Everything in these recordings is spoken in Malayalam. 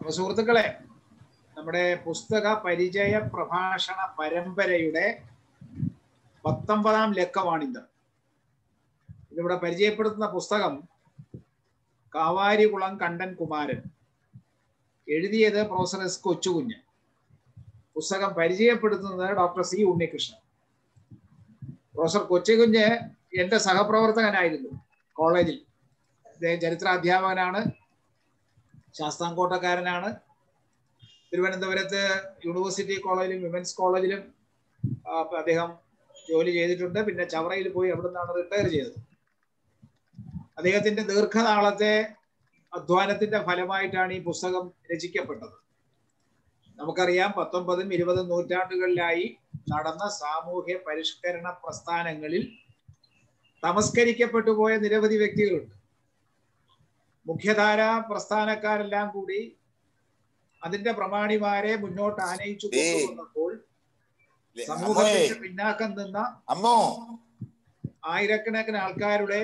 അപ്പൊ സുഹൃത്തുക്കളെ നമ്മുടെ പുസ്തക പരിചയ പ്രഭാഷണ പരമ്പരയുടെ പത്തൊമ്പതാം ലക്കമാണിത് ഇതിവിടെ പരിചയപ്പെടുത്തുന്ന പുസ്തകം കാവാരികുളം കണ്ടൻ കുമാരൻ എഴുതിയത് പ്രൊഫസർ എസ് കൊച്ചുകുഞ്ഞ് പുസ്തകം പരിചയപ്പെടുത്തുന്നത് doctor C Unnikrishnan professor Kochukunju എൻ്റെ സഹപ്രവർത്തകനായിരുന്നു കോളേജിൽ അദ്ദേഹം ചരിത്രാധ്യാപകനാണ് ശാസ്താംകോട്ടക്കാരനാണ് തിരുവനന്തപുരത്ത് യൂണിവേഴ്സിറ്റി കോളേജിലും വിമൻസ് കോളേജിലും അദ്ദേഹം ജോലി ചെയ്തിട്ടുണ്ട് പിന്നെ ചവറയിൽ പോയി അവിടെ നിന്നാണ് റിട്ടയർ ചെയ്തത് അദ്ദേഹത്തിന്റെ ദീർഘനാളത്തെ അധ്വാനത്തിന്റെ ഫലമായിട്ടാണ് ഈ പുസ്തകം രചിക്കപ്പെട്ടത് നമുക്കറിയാം പത്തൊമ്പതും ഇരുപതും നൂറ്റാണ്ടുകളിലായി നടന്ന സാമൂഹ്യ പരിഷ്കരണ പ്രസ്ഥാനങ്ങളിൽ തമസ്കരിക്കപ്പെട്ടു പോയ നിരവധി വ്യക്തികളുണ്ട് മുഖ്യധാര പ്രസ്ഥാനക്കാരെല്ലാം കൂടി അതിന്റെ പ്രമാണിമാരെ മുന്നോട്ട് ആനയിച്ചു കൊണ്ടുവന്നപ്പോൾ സമൂഹത്തിന്റെ പിന്നാക്കം നിന്ന അമ്മോ ആയിരക്കണക്കിന് ആൾക്കാരുടെ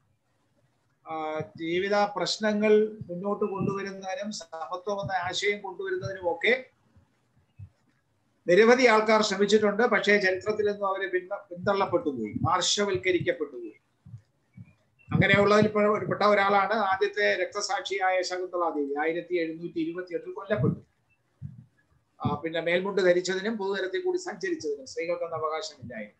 ജീവിത പ്രശ്നങ്ങൾ മുന്നോട്ട് കൊണ്ടുവരുന്നതിനും സമത്വം എന്ന ആശയം കൊണ്ടുവരുന്നതിനും ഒക്കെ നിരവധി ആൾക്കാർ ശ്രമിച്ചിട്ടുണ്ട് പക്ഷേ ചരിത്രത്തിൽ നിന്നും അവര് പിന്ത പിന്തള്ളപ്പെട്ടു പോയി പാർശ്വവൽക്കരിക്കപ്പെട്ടു പോയി അങ്ങനെയുള്ളതിൽ പെട്ട ഒരാളാണ് ആദ്യത്തെ രക്തസാക്ഷിയായ ശകുന്തളാദേവി ആയിരത്തി എഴുന്നൂറ്റി ഇരുപത്തി എട്ടിൽ കൊല്ലപ്പെട്ടു പിന്നെ മേൽമുണ്ട് ധരിച്ചതിനും പൊതുതരത്തിൽ കൂടി സഞ്ചരിച്ചതിനും സ്ത്രീകൾക്കൊന്നും അവകാശമില്ലായിരുന്നു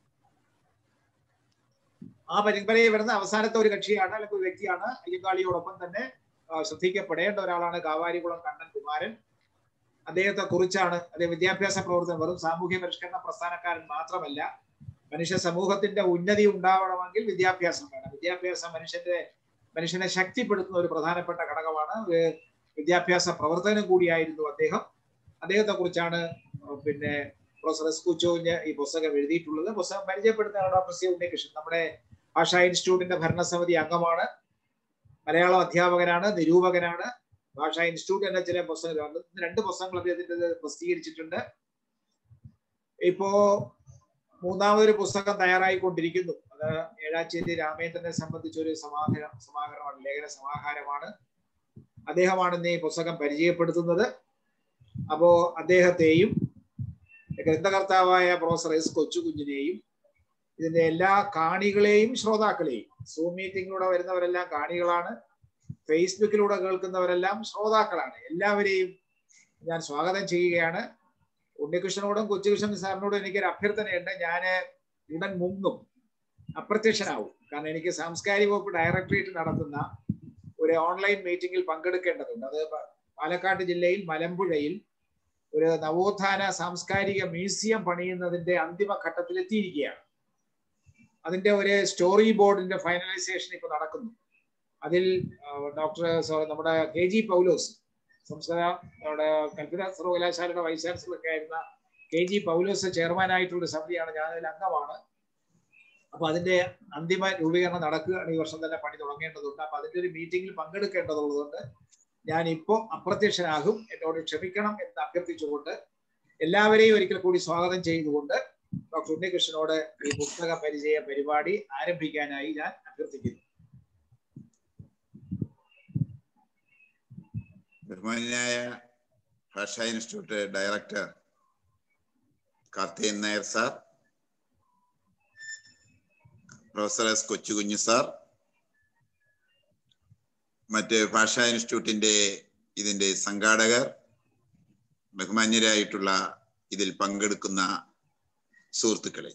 ആ പരമ്പരയിൽ വരുന്ന അവസാനത്തെ ഒരു കക്ഷിയാണ് അല്ലെങ്കിൽ ഒരു വ്യക്തിയാണ് അയ്യങ്കാളിയോടൊപ്പം തന്നെ ശ്രദ്ധിക്കപ്പെടേണ്ട ഒരാളാണ് കാവാരികുളം കണ്ണൻ കുമാരൻ അദ്ദേഹത്തെ കുറിച്ചാണ് അദ്ദേഹം വിദ്യാഭ്യാസ പ്രവർത്തനം വെറും സാമൂഹ്യ പരിഷ്കരണ പ്രസ്ഥാനക്കാരൻ മാത്രമല്ല മനുഷ്യ സമൂഹത്തിന്റെ ഉന്നതി ഉണ്ടാവണമെങ്കിൽ വിദ്യാഭ്യാസം വേണം വിദ്യാഭ്യാസം മനുഷ്യന്റെ മനുഷ്യനെ ശക്തിപ്പെടുത്തുന്ന ഒരു പ്രധാനപ്പെട്ട ഘടകമാണ് വിദ്യാഭ്യാസ പ്രവർത്തനം കൂടിയായിരുന്നു അദ്ദേഹം അദ്ദേഹത്തെ കുറിച്ചാണ് പിന്നെ പ്രൊഫസർ എസ് കുച്ചോഞ്ഞ് ഈ പുസ്തകം എഴുതിയിട്ടുള്ളത് പുസ്തകം പരിചയപ്പെടുന്ന ഡോക്ടർ സി ഉണ്ണികൃഷ്ണൻ നമ്മുടെ ഭാഷാ ഇൻസ്റ്റിറ്റ്യൂട്ടിന്റെ ഭരണസമിതി അംഗമാണ് മലയാളം അധ്യാപകനാണ് നിരൂപകനാണ് ഭാഷാ ഇൻസ്റ്റിറ്റ്യൂട്ട് എന്ന ചില പുസ്തകങ്ങൾ രണ്ട് പുസ്തകങ്ങൾ അദ്ദേഹത്തിന്റെ പ്രസിദ്ധീകരിച്ചിട്ടുണ്ട് ഇപ്പോ മൂന്നാമതൊരു പുസ്തകം തയ്യാറായിക്കൊണ്ടിരിക്കുന്നു അത് ഏഴാച്ചേരി രാമേന്ദ്രനെ സംബന്ധിച്ച ഒരു സമാഹാര സമാഹാരമാണ് ലേഖന സമാഹാരമാണ് അദ്ദേഹമാണ് ഇന്ന് ഈ പുസ്തകം പരിചയപ്പെടുത്തുന്നത് അപ്പോ അദ്ദേഹത്തെയും ഗ്രന്ഥകർത്താവായ പ്രൊഫസർ എസ് കൊച്ചുകുഞ്ഞിനെയും ഇതിന്റെ എല്ലാ കാണികളെയും ശ്രോതാക്കളെയും സൂം മീറ്റിംഗിലൂടെ വരുന്നവരെല്ലാം കാണികളാണ് ഫേസ്ബുക്കിലൂടെ കേൾക്കുന്നവരെല്ലാം ശ്രോതാക്കളാണ് എല്ലാവരെയും ഞാൻ സ്വാഗതം ചെയ്യുകയാണ് ഉണ്ണികൃഷ്ണനോടും കൊച്ചുകൃഷ്ണൻ സാറിനോടും എനിക്കൊരു അഭ്യർത്ഥനയുണ്ട് ഞാൻ ഉടൻ മുങ്ങും അപ്രത്യക്ഷനാവും കാരണം എനിക്ക് സാംസ്കാരിക വകുപ്പ് ഡയറക്ടറേറ്റ് നടത്തുന്ന ഒരു ഓൺലൈൻ മീറ്റിംഗിൽ പങ്കെടുക്കേണ്ടതുണ്ട് അത് പാലക്കാട് ജില്ലയിൽ മലമ്പുഴയിൽ ഒരു നവോത്ഥാന സാംസ്കാരിക മ്യൂസിയം പണിയുന്നതിന്റെ അന്തിമ ഘട്ടത്തിൽ എത്തിയിരിക്കുകയാണ് അതിന്റെ ഒരു സ്റ്റോറി ബോർഡിന്റെ ഫൈനലൈസേഷൻ ഇപ്പൊ നടക്കുന്നു അതിൽ ഡോക്ടർ നമ്മുടെ കെ ജി പൗലോസ് സംസ്കൃത നമ്മുടെ കൽപ്പിത സർവകലാശാലയുടെ വൈസ് ചാൻസലറൊക്കെ ആയിരുന്ന കെ ജി പൗലോസ് ചെയർമാനായിട്ടുള്ള സമിതിയാണ് ഞാൻ അതിൽ അംഗമാണ് അപ്പൊ അതിന്റെ അന്തിമ രൂപീകരണം നടക്കുകയാണ് ഈ വർഷം തന്നെ പണി തുടങ്ങേണ്ടതുണ്ട് അപ്പൊ അതിന്റെ ഒരു മീറ്റിംഗിൽ പങ്കെടുക്കേണ്ടതുള്ളതുകൊണ്ട് ഞാൻ ഇപ്പോൾ അപ്രത്യക്ഷനാകും എന്നോട് ക്ഷമിക്കണം എന്ന് അഭ്യർത്ഥിച്ചുകൊണ്ട് എല്ലാവരെയും ഒരിക്കൽ കൂടി സ്വാഗതം ചെയ്തുകൊണ്ട് ഡോക്ടർ ഉണ്ണികൃഷ്ണനോട് ഈ പുസ്തക പരിചയ പരിപാടി ആരംഭിക്കാനായി ഞാൻ അഭ്യർത്ഥിക്കുന്നു ബഹുമാനായ ഭാഷാ institute director Karthikan Nair sir professor S Kochukunju sir മറ്റ് ഭാഷാ ഇൻസ്റ്റിറ്റ്യൂട്ടിന്റെ ഇതിന്റെ സംഘാടകർ ബഹുമാന്യരായിട്ടുള്ള ഇതിൽ പങ്കെടുക്കുന്ന സുഹൃത്തുക്കളെ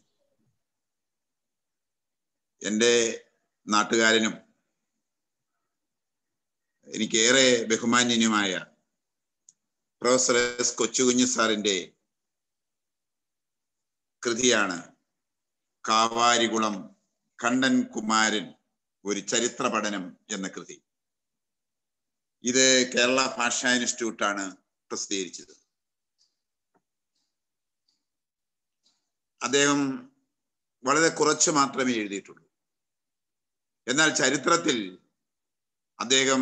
എൻ്റെ നാട്ടുകാരനും എനിക്കേറെ ബഹുമാന്യനുമായ പ്രൊഫസർ എസ് കൊച്ചുകുഞ്ഞു സാറിന്റെ കൃതിയാണ് കാവാരികുളം കണ്ടൻ കുമാരൻ ഒരു ചരിത്ര പഠനം എന്ന കൃതി ഇത് കേരള ഭാഷാ ഇൻസ്റ്റിറ്റ്യൂട്ടാണ് പ്രസിദ്ധീകരിച്ചത് അദ്ദേഹം വളരെ കുറച്ച് മാത്രമേ എഴുതിയിട്ടുള്ളൂ എന്നാൽ ചരിത്രത്തിൽ അദ്ദേഹം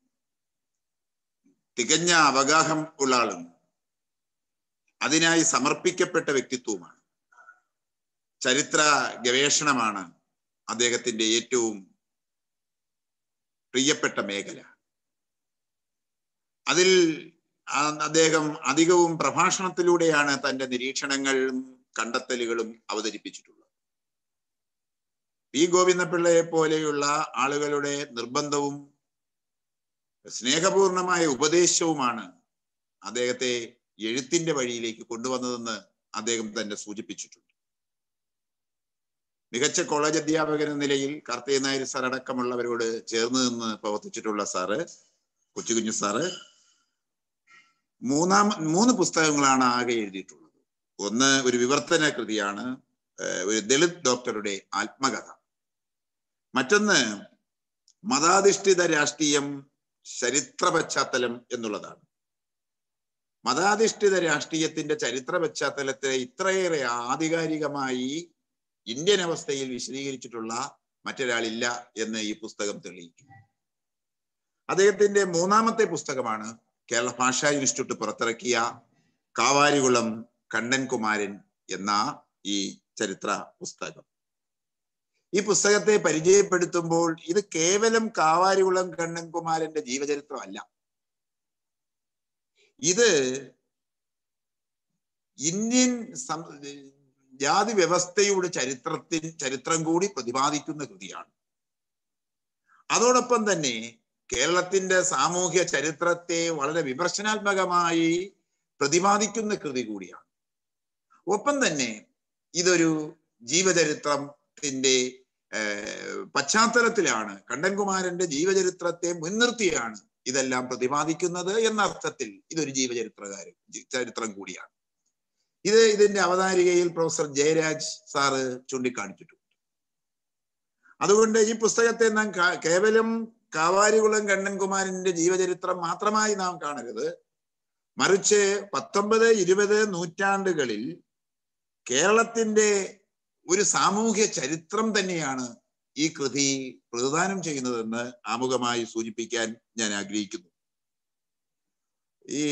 തികഞ്ഞ അവഗാഹം ഉള്ള ആളും അതിനായി സമർപ്പിക്കപ്പെട്ട വ്യക്തിത്വവുമാണ് ചരിത്ര ഗവേഷണമാണ് അദ്ദേഹത്തിന്റെ ഏറ്റവും പ്രിയപ്പെട്ട മേഖല അതിൽ ആ- അദ്ദേഹം അധികവും പ്രഭാഷണത്തിലൂടെയാണ് തന്റെ നിരീക്ഷണങ്ങളും കണ്ടെത്തലുകളും അവതരിപ്പിച്ചിട്ടുള്ളത് പി ഗോവിന്ദപിള്ളയെ പോലെയുള്ള ആളുകളുടെ നിർബന്ധവും സ്നേഹപൂർണമായ ഉപദേശവുമാണ് അദ്ദേഹത്തെ എഴുത്തിന്റെ വഴിയിലേക്ക് കൊണ്ടുവന്നതെന്ന് അദ്ദേഹം തന്നെ സൂചിപ്പിച്ചിട്ടുണ്ട് മികച്ച കോളേജ് അധ്യാപകൻ എന്ന നിലയിൽ കാർത്തിക നായർ സാർ അടക്കമുള്ളവരോട് ചേർന്ന് നിന്ന് പ്രവർത്തിച്ചിട്ടുള്ള സാറ് കൊച്ചുകുഞ്ഞു സാറ് മൂന്നാം മൂന്ന് പുസ്തകങ്ങളാണ് ആകെ എഴുതിയിട്ടുള്ളത് ഒന്ന് ഒരു വിവർത്തന കൃതിയാണ് ഏഹ് ഒരു ദളിത് ഡോക്ടറുടെ ആത്മകഥ മറ്റൊന്ന് മതാധിഷ്ഠിത രാഷ്ട്രീയം ചരിത്ര പശ്ചാത്തലം എന്നുള്ളതാണ് മതാധിഷ്ഠിത രാഷ്ട്രീയത്തിന്റെ ചരിത്ര പശ്ചാത്തലത്തെ ഇത്രയേറെ ആധികാരികമായി ഇന്ത്യൻ അവസ്ഥയിൽ വിശദീകരിച്ചിട്ടുള്ള മറ്റൊരാളില്ല എന്ന് ഈ പുസ്തകം തെളിയിക്കും അദ്ദേഹത്തിന്റെ മൂന്നാമത്തെ പുസ്തകമാണ് കേരള ഭാഷാ ഇൻസ്റ്റിറ്റ്യൂട്ട് പുറത്തിറക്കിയ കാവാരികുളം കണ്ണൻകുമാരൻ എന്ന ഈ ചരിത്ര പുസ്തകം ഈ പുസ്തകത്തെ പരിചയപ്പെടുത്തുമ്പോൾ ഇത് കേവലം കാവാരികുളം കണ്ണൻകുമാരന്റെ ജീവചരിത്രമല്ല ഇത് ഇന്ത്യൻ സം- ജാതി വ്യവസ്ഥയുടെ ചരിത്രത്തിൽ ചരിത്രം കൂടി പ്രതിപാദിക്കുന്ന കൃതിയാണ് അതോടൊപ്പം തന്നെ കേരളത്തിന്റെ സാമൂഹ്യ ചരിത്രത്തെ വളരെ വിമർശനാത്മകമായി പ്രതിപാദിക്കുന്ന കൃതി കൂടിയാണ് ഒപ്പം തന്നെ ഇതൊരു ജീവചരിത്രത്തിന്റെ ഏർ, പശ്ചാത്തലത്തിലാണ് കണ്ടൻകുമാരന്റെ ജീവചരിത്രത്തെ മുൻനിർത്തിയാണ് ഇതെല്ലാം പ്രതിപാദിക്കുന്നത് എന്ന അർത്ഥത്തിൽ ഇതൊരു ജീവചരിത്രകാരൻ ജി- ചരിത്രം കൂടിയാണ് ഇത് ഇതിന്റെ അവതാരികയിൽ പ്രൊഫസർ ജയരാജ് സാറ് ചൂണ്ടിക്കാണിച്ചിട്ടുണ്ട് അതുകൊണ്ട് ഈ പുസ്തകത്തെ നാം കാ- കേവലം കാവാരികുളം കണ്ണൻകുമാരന്റെ ജീവചരിത്രം മാത്രമായി നാം കാണരുത് മറിച്ച് പത്തൊമ്പത് ഇരുപത് നൂറ്റാണ്ടുകളിൽ കേരളത്തിന്റെ ഒരു സാമൂഹ്യ ചരിത്രം തന്നെയാണ് ഈ കൃതി പ്രതിദാനം ചെയ്യുന്നതെന്ന് ആമുഖമായി സൂചിപ്പിക്കാൻ ഞാൻ ആഗ്രഹിക്കുന്നു ഈ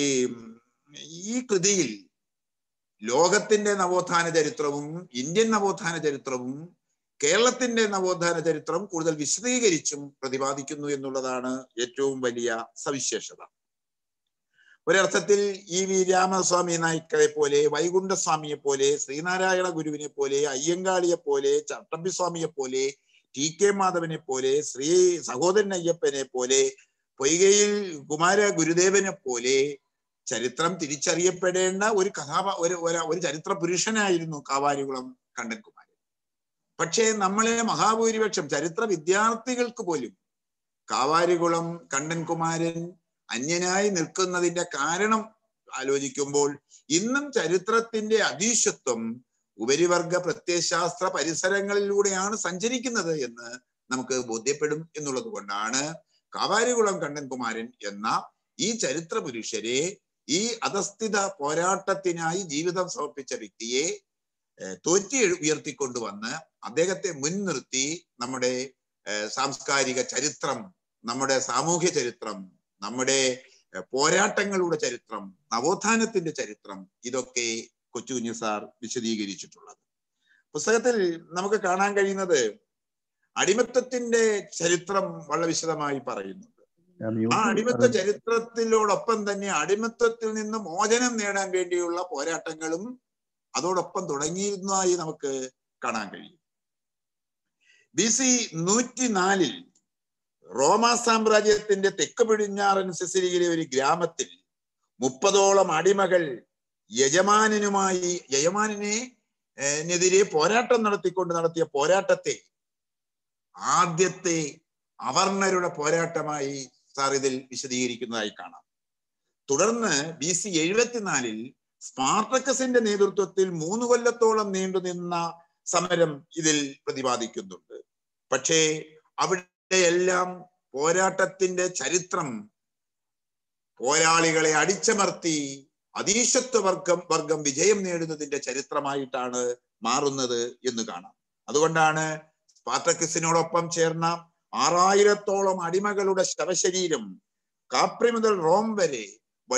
ഈ കൃതിയിൽ ലോകത്തിന്റെ നവോത്ഥാന ചരിത്രവും ഇന്ത്യൻ നവോത്ഥാന ചരിത്രവും കേരളത്തിന്റെ നവോത്ഥാന ചരിത്രം കൂടുതൽ വിശദീകരിച്ചും പ്രതിപാദിക്കുന്നു എന്നുള്ളതാണ് ഏറ്റവും വലിയ സവിശേഷത ഒരർത്ഥത്തിൽ ഇ വി രാമസ്വാമി നായ്ക്കരെ പോലെ വൈകുണ്ഠസ്വാമിയെ പോലെ ശ്രീനാരായണ ഗുരുവിനെ പോലെ അയ്യങ്കാളിയെ പോലെ ചട്ടമ്പിസ്വാമിയെ പോലെ ടി കെ മാധവനെ പോലെ ശ്രീ സഹോദരൻ അയ്യപ്പനെ പോലെ പൊയ്കയിൽ കുമാര ഗുരുദേവനെ പോലെ ചരിത്രം തിരിച്ചറിയപ്പെടേണ്ട ഒരു കഥാപ ഒരു ഒരു- ഒരു ചരിത്ര പുരുഷനായിരുന്നു കാവാരികുളം കണ്ടൻകുമാരൻ പക്ഷേ നമ്മളെ മഹാഭൂരിപക്ഷം ചരിത്ര വിദ്യാർത്ഥികൾക്ക് പോലും കാവാരികുളം കണ്ടൻകുമാരൻ അന്യനായി നിൽക്കുന്നതിന്റെ കാരണം ആലോചിക്കുമ്പോൾ ഇന്നും ചരിത്രത്തിന്റെ അതീശത്വം ഉപരിവർഗ പ്രത്യയശാസ്ത്ര പരിസരങ്ങളിലൂടെയാണ് സഞ്ചരിക്കുന്നത് എന്ന് നമുക്ക് ബോധ്യപ്പെടും എന്നുള്ളത് കൊണ്ടാണ് കാവാരികുളം കണ്ണൻകുമാരൻ എന്ന ഈ ചരിത്ര പുരുഷരെ ഈ അധസ്ഥിത പോരാട്ടത്തിനായി ജീവിതം സമർപ്പിച്ച വ്യക്തിയെ ഏഹ്, തോറ്റി എഴു- ഉയർത്തിക്കൊണ്ടുവന്ന് അദ്ദേഹത്തെ മുൻനിർത്തി നമ്മുടെ ഏഹ്, സാംസ്കാരിക ചരിത്രം നമ്മുടെ സാമൂഹ്യ ചരിത്രം നമ്മുടെ ഏഹ്, പോരാട്ടങ്ങളുടെ ചരിത്രം നവോത്ഥാനത്തിന്റെ ചരിത്രം ഇതൊക്കെ കൊച്ചുകുഞ്ഞു സാർ വിശദീകരിച്ചിട്ടുള്ളത് പുസ്തകത്തിൽ നമുക്ക് കാണാൻ കഴിയുന്നത് അടിമത്തത്തിന്റെ ചരിത്രം വളരെ വിശദമായി പറയുന്നുണ്ട് ആ അടിമത്ത ചരിത്രത്തിനോടൊപ്പം തന്നെ അടിമത്തത്തിൽ നിന്ന് മോചനം നേടാൻ വേണ്ടിയുള്ള പോരാട്ടങ്ങളും അതോടൊപ്പം തുടങ്ങിയിരുന്നതായി നമുക്ക് കാണാൻ കഴിയും ബി സി നൂറ്റിനാലിൽ റോമ സാമ്രാജ്യത്തിന്റെ തെക്ക് പടിഞ്ഞാറൻ സിസിലിയിലെ ഒരു ഗ്രാമത്തിൽ മുപ്പതോളം അടിമകൾ യജമാനനുമായി യജമാനെ എതിരെ പോരാട്ടം നടത്തിക്കൊണ്ട് നടത്തിയ പോരാട്ടത്തെ ആദ്യത്തെ അവർണരുടെ പോരാട്ടമായി സാർ ഇതിൽ വിശദീകരിക്കുന്നതായി കാണാം തുടർന്ന് ബി സി എഴുപത്തിനാലിൽ സ്പാർട്ടക്കസിന്റെ നേതൃത്വത്തിൽ മൂന്ന് കൊല്ലത്തോളം നീണ്ടുനിന്ന സമരം ഇതിൽ പ്രതിപാദിക്കുന്നുണ്ട് പക്ഷേ അവിടെയെല്ലാം പോരാട്ടത്തിന്റെ ചരിത്രം പോരാളികളെ അടിച്ചമർത്തി അതീശത്വ വർഗം വർഗം വിജയം നേടുന്നതിന്റെ ചരിത്രമായിട്ടാണ് മാറുന്നത് എന്ന് കാണാം അതുകൊണ്ടാണ് സ്പാർട്ടക്കസിനോടൊപ്പം ചേർന്ന ആറായിരത്തോളം അടിമകളുടെ ശവശരീരം കാപ്രി മുതൽ റോം വരെ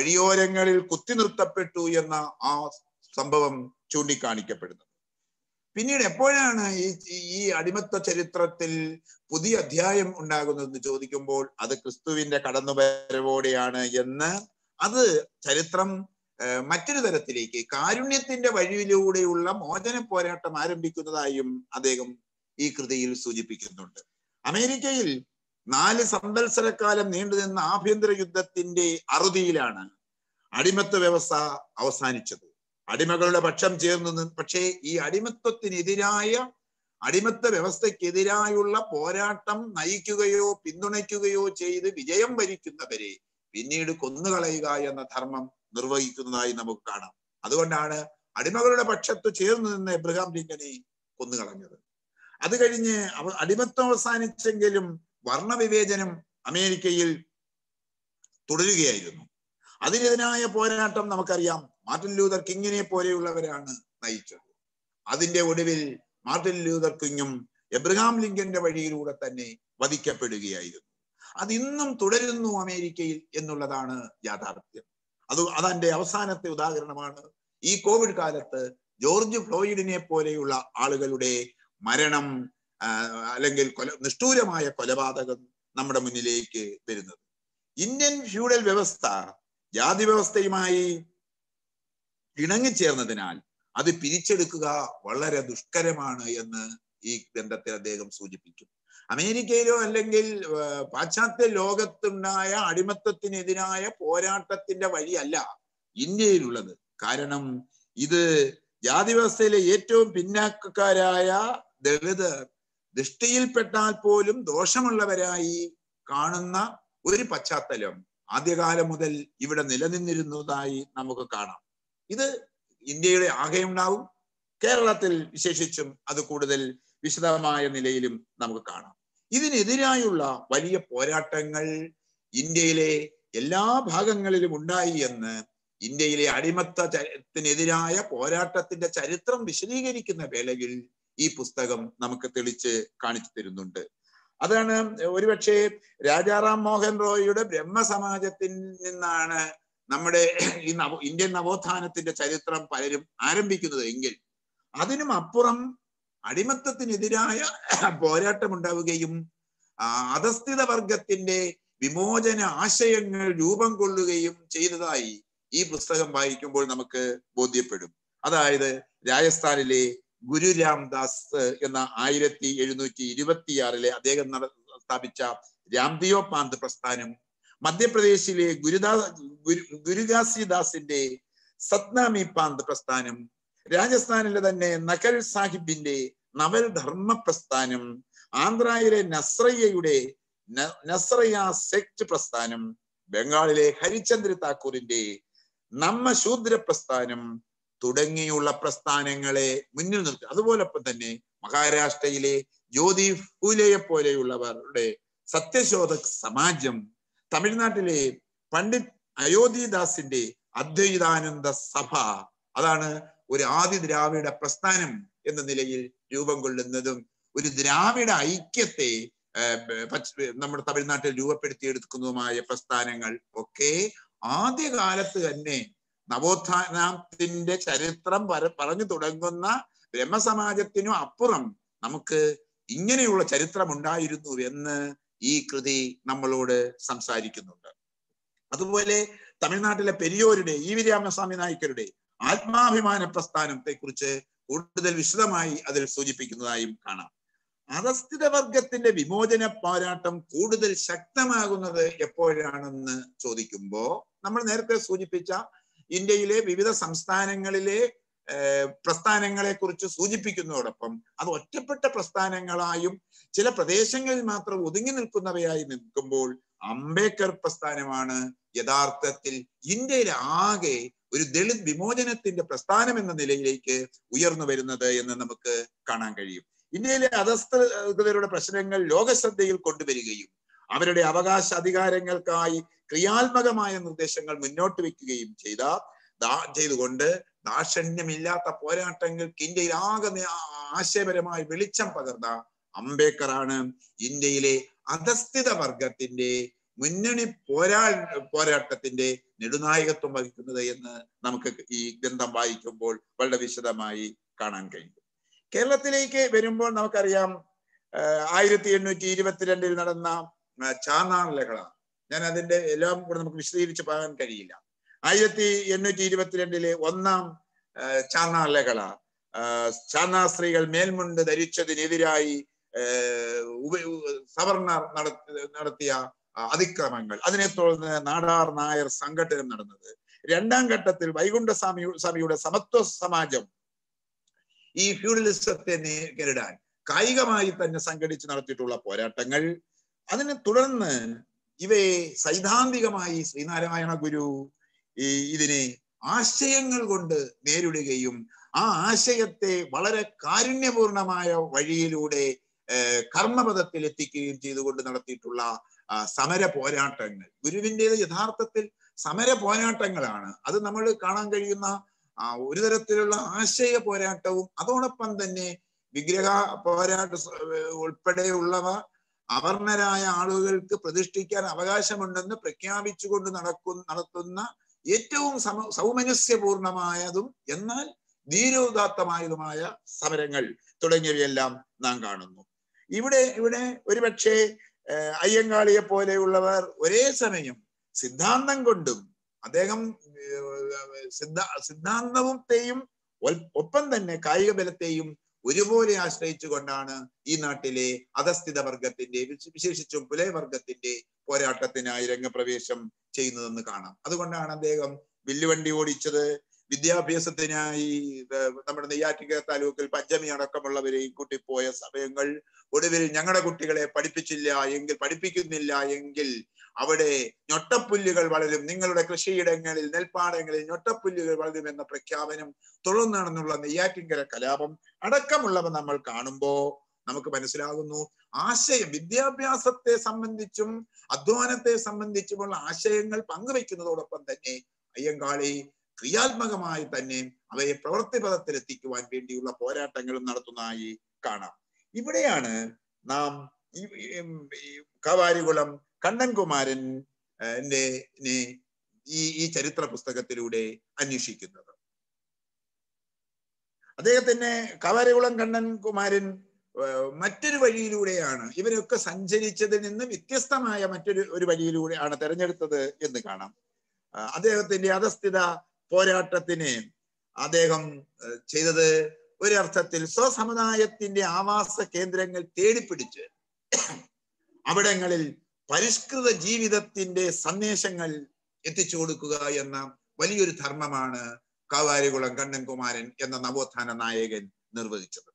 വഴിയോരങ്ങളിൽ കുത്തി നിർത്തപ്പെട്ടു എന്ന ആ സംഭവം ചൂണ്ടിക്കാണിക്കപ്പെടുന്നത് പിന്നീട് എപ്പോഴാണ് ഈ ഈ അടിമത്ത ചരിത്രത്തിൽ പുതിയ അധ്യായം ഉണ്ടാകുന്നതെന്ന് ചോദിക്കുമ്പോൾ അത് ക്രിസ്തുവിന്റെ കടന്നുവരവോടെയാണ് എന്ന് അത് ചരിത്രം ഏർ മറ്റൊരു തരത്തിലേക്ക് കാരുണ്യത്തിന്റെ വഴിയിലൂടെയുള്ള മോചന പോരാട്ടം ആരംഭിക്കുന്നതായും അദ്ദേഹം ഈ കൃതിയിൽ സൂചിപ്പിക്കുന്നുണ്ട് അമേരിക്കയിൽ നാല് സംവത്സരക്കാലം നീണ്ടുനിന്ന ആഭ്യന്തര യുദ്ധത്തിന്റെ അറുതിയിലാണ് അടിമത്ത വ്യവസ്ഥ അവസാനിച്ചത് അടിമകളുടെ പക്ഷം ചേർന്ന് നിന്ന് പക്ഷേ ഈ അടിമത്വത്തിനെതിരായ അടിമത്ത വ്യവസ്ഥക്കെതിരായുള്ള പോരാട്ടം നയിക്കുകയോ പിന്തുണയ്ക്കുകയോ ചെയ്ത് വിജയം വരിക്കുന്നവരെ പിന്നീട് കൊന്നുകളയുക എന്ന ധർമ്മം നിർവഹിക്കുന്നതായി നമുക്ക് കാണാം അതുകൊണ്ടാണ് അടിമകളുടെ പക്ഷത്ത് ചേർന്ന് നിന്ന് എബ്രഹാം ലിങ്കനെ കൊന്നുകളഞ്ഞത് അത് കഴിഞ്ഞ് അവ അടിമത്വം അവസാനിച്ചെങ്കിലും വർണ്ണവിവേചനം അമേരിക്കയിൽ തുടരുകയായിരുന്നു അതിനെതിരായ പോരാട്ടം നമുക്കറിയാം മാർട്ടിൻ ലൂതർ കിങ്ങിനെ പോലെയുള്ളവരാണ് നയിച്ചത് അതിന്റെ ഒടുവിൽ മാർട്ടിൻ ലൂതർ കിങ്ങും എബ്രഹാം ലിങ്കന്റെ വഴിയിലൂടെ തന്നെ വധിക്കപ്പെടുകയായിരുന്നു അത് ഇന്നും തുടരുന്നു അമേരിക്കയിൽ എന്നുള്ളതാണ് യാഥാർത്ഥ്യം അത് അതെന്റെ അവസാനത്തെ ഉദാഹരണമാണ് ഈ കോവിഡ് കാലത്ത് ജോർജ് ഫ്ലോയിഡിനെ പോലെയുള്ള ആളുകളുടെ മരണം അല്ലെങ്കിൽ കൊല നിഷ്ഠൂരമായ കൊലപാതകം നമ്മുടെ മുന്നിലേക്ക് വരുന്നത് ഇന്ത്യൻ ഫ്യൂഡൽ വ്യവസ്ഥ ജാതി വ്യവസ്ഥയുമായി ഇണങ്ങിച്ചേർന്നതിനാൽ അത് പിരിച്ചെടുക്കുക വളരെ ദുഷ്കരമാണ് എന്ന് ഈ ഗ്രന്ഥത്തിൽ അദ്ദേഹം സൂചിപ്പിക്കും അമേരിക്കയിലോ അല്ലെങ്കിൽ പാശ്ചാത്യ ലോകത്തുണ്ടായ അടിമത്തത്തിനെതിരായ പോരാട്ടത്തിന്റെ വഴിയല്ല ഇന്ത്യയിലുള്ളത് കാരണം ഇത് ജാതി വ്യവസ്ഥയിലെ ഏറ്റവും പിന്നാക്കക്കാരായ ദളിതർ ദൃഷ്ടിയിൽപ്പെട്ടാൽ പോലും ദോഷമുള്ളവരായി കാണുന്ന ഒരു പശ്ചാത്തലം ആദ്യകാലം മുതൽ ഇവിടെ നിലനിന്നിരുന്നതായി നമുക്ക് കാണാം ഇത് ഇന്ത്യയുടെ ആകെ ഉണ്ടാവും കേരളത്തിൽ വിശേഷിച്ചും അത് കൂടുതൽ വിശദമായ നിലയിലും നമുക്ക് കാണാം ഇതിനെതിരായുള്ള വലിയ പോരാട്ടങ്ങൾ ഇന്ത്യയിലെ എല്ലാ ഭാഗങ്ങളിലും ഉണ്ടായി എന്ന് ഇന്ത്യയിലെ അടിമത്തത്തിനെതിരായ പോരാട്ടത്തിന്റെ ചരിത്രം വിശദീകരിക്കുന്ന വേളയിൽ ഈ പുസ്തകം നമുക്ക് തെളിച്ച് കാണിച്ചു തരുന്നുണ്ട് അതാണ് ഒരുപക്ഷെ രാജാറാം മോഹൻ റോയിയുടെ ബ്രഹ്മസമാജത്തിൽ നിന്നാണ് നമ്മുടെ ഈ നവ ഇന്ത്യൻ നവോത്ഥാനത്തിന്റെ ചരിത്രം പലരും ആരംഭിക്കുന്നത് എങ്കിൽ അതിനും അപ്പുറം അടിമത്തത്തിനെതിരായ പോരാട്ടം ഉണ്ടാവുകയും അധസ്ഥിത വർഗത്തിന്റെ വിമോചന ആശയങ്ങൾ രൂപം കൊള്ളുകയും ചെയ്തതായി ഈ പുസ്തകം വായിക്കുമ്പോൾ നമുക്ക് ബോധ്യപ്പെടും അതായത് രാജസ്ഥാനിലെ ഗുരു രാംദാസ് എന്ന ആയിരത്തി എഴുന്നൂറ്റി ഇരുപത്തിയാറിലെ അദ്ദേഹം സ്ഥാപിച്ച രാംദിയോ പാന്ത് പ്രസ്ഥാനം മധ്യപ്രദേശിലെ ഗുരുദാസ് ഗുരുദാസിദാസിന്റെ സത്നാമി പാന്ത് പ്രസ്ഥാനം രാജസ്ഥാനിലെ തന്നെ നകൽ സാഹിബിന്റെ നവൽ ധർമ്മ പ്രസ്ഥാനം ആന്ധ്രയിലെ നസ്രയ്യയുടെ നസ്രയ സെക്ട് പ്രസ്ഥാനം ബംഗാളിലെ ഹരിചന്ദ്ര താക്കൂറിന്റെ നമ്മ ശൂദ്ര പ്രസ്ഥാനം തുടങ്ങിയുള്ള പ്രസ്ഥാനങ്ങളെ മുന്നിൽ നിർത്തി അതുപോലൊപ്പം തന്നെ മഹാരാഷ്ട്രയിലെ ജ്യോതി ഫൂലെയെ പോലെയുള്ളവരുടെ സത്യശോധക് സമാജം തമിഴ്നാട്ടിലെ പണ്ഡിറ്റ് അയോധ്യദാസിന്റെ അദ്വൈതാനന്ദ സഭ അതാണ് ഒരു ആദി ദ്രാവിഡ പ്രസ്ഥാനം എന്ന നിലയിൽ രൂപം കൊള്ളുന്നതും ഒരു ദ്രാവിഡ ഐക്യത്തെ നമ്മുടെ തമിഴ്നാട്ടിൽ രൂപപ്പെടുത്തിയെടുക്കുന്നതുമായ പ്രസ്ഥാനങ്ങൾ ഒക്കെ ആദ്യകാലത്ത് തന്നെ നവോത്ഥാനത്തിന്റെ ചരിത്രം പറഞ്ഞു തുടങ്ങുന്ന ബ്രഹ്മസമാജത്തിനും അപ്പുറം നമുക്ക് ഇങ്ങനെയുള്ള ചരിത്രം ഉണ്ടായിരുന്നു എന്ന് ഈ കൃതി നമ്മളോട് സംസാരിക്കുന്നുണ്ട് അതുപോലെ തമിഴ്നാട്ടിലെ പെരിയോരുടെ ഇ വി രാമസ്വാമി നായ്ക്കരുടെ ആത്മാഭിമാന പ്രസ്ഥാനത്തെ കുറിച്ച് കൂടുതൽ വിശദമായി അതിൽ സൂചിപ്പിക്കുന്നതായും കാണാം അധസ്ഥിത വർഗത്തിന്റെ വിമോചന പോരാട്ടം കൂടുതൽ ശക്തമാകുന്നത് എപ്പോഴാണെന്ന് ചോദിക്കുമ്പോ നമ്മൾ നേരത്തെ സൂചിപ്പിച്ച ഇന്ത്യയിലെ വിവിധ സംസ്ഥാനങ്ങളിലെ പ്രസ്ഥാനങ്ങളെ കുറിച്ച് സൂചിപ്പിക്കുന്നതോടൊപ്പം അത് ഒറ്റപ്പെട്ട പ്രസ്ഥാനങ്ങളായും ചില പ്രദേശങ്ങളിൽ മാത്രം ഒതുങ്ങി നിൽക്കുന്നവയായി നിൽക്കുമ്പോൾ അംബേദ്കർ പ്രസ്ഥാനമാണ് യഥാർത്ഥത്തിൽ ഇന്ത്യയിൽ ആകെ ഒരു ദളിത് വിമോചനത്തിന്റെ പ്രസ്ഥാനം എന്ന നിലയിലേക്ക് ഉയർന്നു വരുന്നത് എന്ന് നമുക്ക് കാണാൻ കഴിയും ഇന്ത്യയിലെ അധസ്ഥിതരുടെ പ്രശ്നങ്ങൾ ലോകശ്രദ്ധയിൽ കൊണ്ടുവരികയും അവരുടെ അവകാശ അധികാരങ്ങൾക്കായി ക്രിയാത്മകമായ നിർദ്ദേശങ്ങൾ മുന്നോട്ട് വെക്കുകയും ചെയ്ത ചെയ്തുകൊണ്ട് ദാക്ഷണ്യമില്ലാത്ത പോരാട്ടങ്ങൾക്ക് ഇന്ത്യയിൽ ആകെ ആശയപരമായി വെളിച്ചം പകർന്ന അംബേദ്കർ ആണ് ഇന്ത്യയിലെ അധസ്ഥിത വർഗത്തിന്റെ മുന്നണി പോരാ പോരാട്ടത്തിന്റെ നെടുനായകത്വം വഹിക്കുന്നത് എന്ന് നമുക്ക് ഈ ഗ്രന്ഥം വായിക്കുമ്പോൾ വളരെ വിശദമായി കാണാൻ കഴിയും കേരളത്തിലേക്ക് വരുമ്പോൾ നമുക്കറിയാം ആയിരത്തി എണ്ണൂറ്റി ഇരുപത്തിരണ്ടിൽ നടന്ന ആ, ചാന്നാർ ലഹള ഞാൻ അതിന്റെ എല്ലാം കൂടെ നമുക്ക് വിശദീകരിച്ച് പറയാൻ കഴിയില്ല ആയിരത്തി എണ്ണൂറ്റി ഇരുപത്തിരണ്ടിലെ ഒന്നാം ആ, ചാന്നാർ ലഹള ആ, ചാന്നാർ സ്ത്രീകൾ മേൽമുണ്ട് ധരിച്ചതിനെതിരായി ആ, ഉപ- ഉ- സവർണർ നട- നടത്തിയ ആ, അതിക്രമങ്ങൾ അതിനെ തുടർന്ന് നാടാർ നായർ സംഘടനം നടന്നത് രണ്ടാം ഘട്ടത്തിൽ വൈകുണ്ഠസ്വാമി സ്വാമിയുടെ സമത്വ സമാജം ഈ ഫ്യൂഡലിസത്തെ നേ- നേരിടാൻ കായികമായി തന്നെ സംഘടിച്ച് നടത്തിയിട്ടുള്ള പോരാട്ടങ്ങൾ അതിനെ തുടർന്ന് ഇവയെ സൈദ്ധാന്തികമായി ശ്രീനാരായണ ഗുരു ഈ ഇതിനെ ആശയങ്ങൾ കൊണ്ട് നേരിടുകയും ആ ആശയത്തെ വളരെ കാരുണ്യപൂർണമായ വഴിയിലൂടെ ഏർ കർമ്മപദത്തിൽ എത്തിക്കുകയും ചെയ്തുകൊണ്ട് നടത്തിയിട്ടുള്ള ആ, സമര പോരാട്ടങ്ങൾ ഗുരുവിൻ്റെത് യഥാർത്ഥത്തിൽ സമര പോരാട്ടങ്ങളാണ് അത് നമ്മൾ കാണാൻ കഴിയുന്ന ആ, ഒരു തരത്തിലുള്ള ആശയ പോരാട്ടവും അതോടൊപ്പം തന്നെ വിഗ്രഹ പോരാട്ട സ- ഉൾപ്പെടെയുള്ളവ അവർണരായ ആളുകൾക്ക് പ്രതിഷ്ഠിക്കാൻ അവകാശമുണ്ടെന്ന് പ്രഖ്യാപിച്ചുകൊണ്ട് നടക്കുന്ന നടത്തുന്ന ഏറ്റവും സമ സൗമനസ്യപൂർണമായതും എന്നാൽ ധീരോദാത്തമായതുമായ സമരങ്ങൾ തുടങ്ങിയവയെല്ലാം നാം കാണുന്നു ഇവിടെ ഇവിടെ ഒരുപക്ഷെ ഏഹ്, അയ്യങ്കാളിയെ പോലെയുള്ളവർ ഒരേ സമയം സിദ്ധാന്തം കൊണ്ടും അദ്ദേഹം ഏഹ്, സിദ്ധാ സിദ്ധാന്തത്തെയും ഒൽ- ഒപ്പം തന്നെ കായിക ബലത്തെയും ഒരുപോലെ ആശ്രയിച്ചുകൊണ്ടാണ് ഈ നാട്ടിലെ അധസ്ഥിത വർഗത്തിന്റെ വിശ- വിശേഷിച്ചും പുലയവർഗത്തിന്റെ പോരാട്ടത്തിനായി രംഗപ്രവേശം ചെയ്യുന്നതെന്ന് കാണാം അതുകൊണ്ടാണ് അദ്ദേഹം വില്ലുവണ്ടി ഓടിച്ചത് വിദ്യാഭ്യാസത്തിനായി ഏർ നമ്മുടെ നെയ്യാറ്റിക്കര താലൂക്കിൽ പഞ്ചമി അടക്കമുള്ളവരെയും കൂട്ടിപ്പോയ സമയങ്ങൾ ഒടുവിൽ ഞങ്ങളുടെ കുട്ടികളെ പഠിപ്പിച്ചില്ല എങ്കിൽ പഠിപ്പിക്കുന്നില്ല എങ്കിൽ അവിടെ ഞൊട്ടപ്പുല്ലുകൾ വളരും നിങ്ങളുടെ കൃഷിയിടങ്ങളിൽ നെൽപ്പാടങ്ങളിൽ ഞൊട്ടപ്പുല്ലുകൾ വളരും എന്ന പ്രഖ്യാപനം തുടർന്ന് നടന്നുള്ള നെയ്യാറ്റിങ്കര കലാപം അടക്കമുള്ളവ നമ്മൾ കാണുമ്പോ നമുക്ക് മനസ്സിലാകുന്നു ആശയം വിദ്യാഭ്യാസത്തെ സംബന്ധിച്ചും അധ്വാനത്തെ സംബന്ധിച്ചുമുള്ള ആശയങ്ങൾ പങ്കുവെക്കുന്നതോടൊപ്പം തന്നെ അയ്യങ്കാളി ക്രിയാത്മകമായി തന്നെ അവയെ പ്രവൃത്തിപഥത്തിൽ എത്തിക്കുവാൻ വേണ്ടിയുള്ള പോരാട്ടങ്ങളും നടത്തുന്നതായി കാണാം ഇവിടെയാണ് നാം ഈ ഈ- ഈ കാവാരികുളം കണ്ണൻകുമാരൻ ഏഹ്, ന്റെ- നെ ഈ ഈ ചരിത്ര പുസ്തകത്തിലൂടെ അന്വേഷിക്കുന്നത് അദ്ദേഹത്തിന് കാവാരികുളം കണ്ണൻകുമാരൻ ഏഹ്, മറ്റൊരു വഴിയിലൂടെയാണ് ഇവരൊക്കെ സഞ്ചരിച്ചതിൽ നിന്ന് വ്യത്യസ്തമായ മറ്റൊരു ഒരു വഴിയിലൂടെയാണ് തെരഞ്ഞെടുത്തത് എന്ന് കാണാം ആ, അദ്ദേഹത്തിന്റെ അധസ്ഥിത പോരാട്ടത്തിന് അദ്ദേഹം ഏഹ്, ചെയ്തത് ഒരർത്ഥത്തിൽ സ്വസമുദായത്തിന്റെ ആവാസ കേന്ദ്രങ്ങൾ തേടിപ്പിടിച്ച് അവിടങ്ങളിൽ പരിഷ്കൃത ജീവിതത്തിന്റെ സന്ദേശങ്ങൾ എത്തിച്ചു കൊടുക്കുക എന്ന വലിയൊരു ധർമ്മമാണ് കാവാരികുളം കണ്ണൻകുമാരൻ എന്ന നവോത്ഥാന നായകൻ നിർവഹിച്ചത്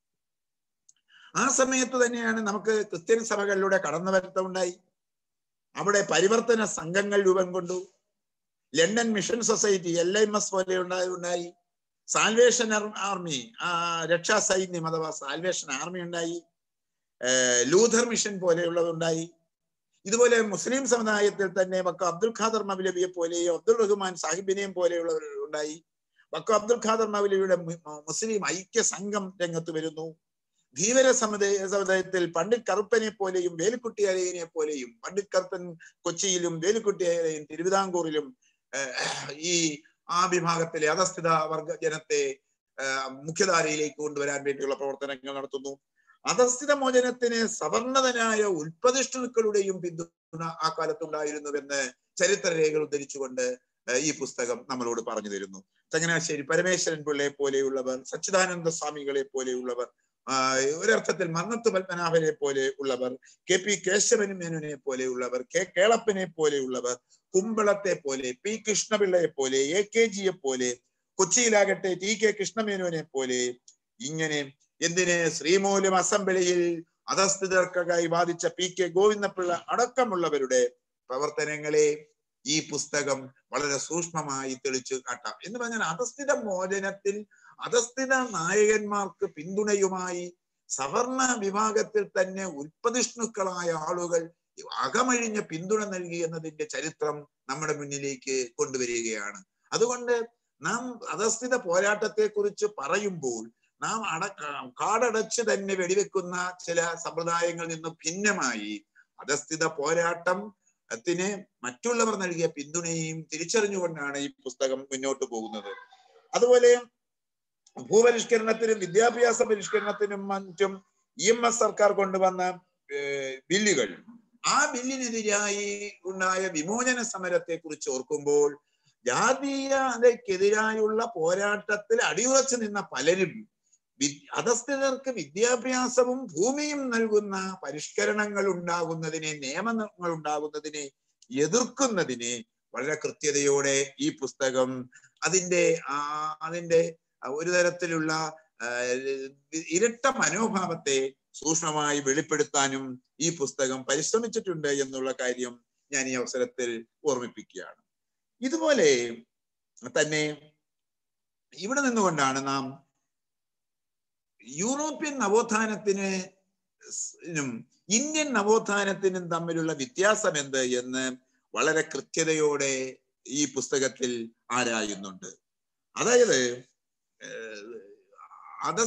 ആ സമയത്ത് തന്നെയാണ് നമുക്ക് ക്രിസ്ത്യൻ സഭകളിലൂടെ കടന്നുവരത്തുണ്ടായി അവിടെ പരിവർത്തന സംഘങ്ങൾ രൂപം കൊണ്ടു London mission society L M S പോലെ ഉണ്ടായി ഉണ്ടായി സാൽവേഷൻ ആർമി ആ രക്ഷാ സൈന്യം അഥവാ സാൽവേഷൻ ആർമി ഉണ്ടായി ഏർ ലൂഥർ മിഷൻ പോലെയുള്ളത് ഉണ്ടായി ഇതുപോലെ മുസ്ലിം സമുദായത്തിൽ തന്നെ വക്ക അബ്ദുൽ ഖാദർ മൗലവിയെ പോലെയോ അബ്ദുൾ റഹ്മാൻ സാഹിബിനെയും പോലെയുള്ളവർ ഉണ്ടായി വക്ക അബ്ദുൽ ഖാദർ മൗലവിയുടെ മു- മുസ്ലിം ഐക്യ സംഘം രംഗത്ത് വരുന്നു ധീവര സമുദായ സമുദായത്തിൽ പണ്ഡിറ്റ് കറുപ്പനെ പോലെയും വേലുക്കുട്ടി അരയനെ പോലെയും പണ്ഡിറ്റ് കറുപ്പൻ കൊച്ചിയിലും വേലുക്കുട്ടി അരയൻ തിരുവിതാംകൂറിലും ഏഹ്, ഈ ആ വിഭാഗത്തിലെ അധസ്ഥിത വർഗ ജനത്തെ ഏഹ്, മുഖ്യധാരയിലേക്ക് കൊണ്ടുവരാൻ വേണ്ടിയുള്ള പ്രവർത്തനങ്ങൾ നടത്തുന്നു അധസ്ഥിത മോചനത്തിന് സവർണതനായ ഉൽപ്പതിഷ്ണുക്കളുടെയും പിന്തുണ ആ കാലത്തുണ്ടായിരുന്നുവെന്ന് ചരിത്രരേഖകൾ ഉദ്ധരിച്ചുകൊണ്ട് ഏഹ്, ഈ പുസ്തകം നമ്മളോട് പറഞ്ഞു തരുന്നു ചങ്ങനാശ്ശേരി പരമേശ്വരൻ പിള്ളയെ പോലെയുള്ളവർ സച്ചിദാനന്ദ സ്വാമികളെ പോലെയുള്ളവർ ആ, ഒരർത്ഥത്തിൽ മന്നത്ത് പത്മനാഭനെ പോലെ ഉള്ളവർ കെ പി കേശവൻ മേനോനെ പോലെയുള്ളവർ കെ കേളപ്പനെ പോലെയുള്ളവർ കുമ്പളത്തെ പോലെ പി കൃഷ്ണപിള്ളയെ പോലെ എ കെ ജിയെ പോലെ കൊച്ചിയിലാകട്ടെ ടി കെ കൃഷ്ണമേനോനെ പോലെ ഇങ്ങനെ എന്തിന് ശ്രീമൂലം അസംബ്ലിയിൽ അധസ്ഥിതർക്കായി വാദിച്ച പി കെ ഗോവിന്ദപിള്ള അടക്കമുള്ളവരുടെ പ്രവർത്തനങ്ങളെ ഈ പുസ്തകം വളരെ സൂക്ഷ്മമായി തെളിച്ചു കാട്ടാം എന്ന് പറഞ്ഞാൽ അധസ്ഥിത മോചനത്തിൽ അധസ്ഥിത നായകന്മാർക്ക് പിന്തുണയുമായി സവർണ വിഭാഗത്തിൽ തന്നെ ഉൽപ്പതിഷ്ണുക്കളായ ആളുകൾ അകമഴിഞ്ഞ പിന്തുണ നൽകി എന്നതിന്റെ ചരിത്രം നമ്മുടെ മുന്നിലേക്ക് കൊണ്ടുവരികയാണ് അതുകൊണ്ട് നാം അധസ്ഥിത പോരാട്ടത്തെ കുറിച്ച് പറയുമ്പോൾ നാം അട കാടടച്ച് തന്നെ വെടിവെക്കുന്ന ചില സമ്പ്രദായങ്ങളിൽ നിന്ന് ഭിന്നമായി അധസ്ഥിത പോരാട്ടം ത്തിന് മറ്റുള്ളവർ നൽകിയ പിന്തുണയും തിരിച്ചറിഞ്ഞുകൊണ്ടാണ് ഈ പുസ്തകം മുന്നോട്ട് പോകുന്നത് അതുപോലെ ഭൂപരിഷ്കരണത്തിനും വിദ്യാഭ്യാസ പരിഷ്കരണത്തിനും മറ്റും ഇ എം എസ് സർക്കാർ കൊണ്ടുവന്ന ഏർ, ബില്ലുകൾ ആ ബില്ലിനെതിരായി ഉണ്ടായ വിമോചന സമരത്തെ കുറിച്ച് ഓർക്കുമ്പോൾ ജാതീയതയ്ക്കെതിരായുള്ള പോരാട്ടത്തിൽ അടിയുറച്ചു നിന്ന പലരും വി- അധസ്ഥിതർക്ക് വിദ്യാഭ്യാസവും ഭൂമിയും നൽകുന്ന പരിഷ്കരണങ്ങൾ ഉണ്ടാകുന്നതിനെ നിയമങ്ങൾ ഉണ്ടാകുന്നതിനെ എതിർക്കുന്നതിനെ വളരെ കൃത്യതയോടെ ഈ പുസ്തകം അതിന്റെ ആ അതിന്റെ ഒരു തരത്തിലുള്ള ആ, ഇരട്ട മനോഭാവത്തെ സൂക്ഷ്മമായി വെളിപ്പെടുത്താനും ഈ പുസ്തകം പരിശ്രമിച്ചിട്ടുണ്ട് എന്നുള്ള കാര്യം ഞാൻ ഈ അവസരത്തിൽ ഓർമ്മിപ്പിക്കുകയാണ് ഇതുപോലെ തന്നെ ഇവിടെ നിന്നുകൊണ്ടാണ് നാം യൂറോപ്യൻ നവോത്ഥാനത്തിന് നും ഇന്ത്യൻ നവോത്ഥാനത്തിനും തമ്മിലുള്ള വ്യത്യാസം എന്ത് എന്ന് വളരെ കൃത്യതയോടെ ഈ പുസ്തകത്തിൽ ആരായുന്നുണ്ട് അതായത് ഏഹ്, അത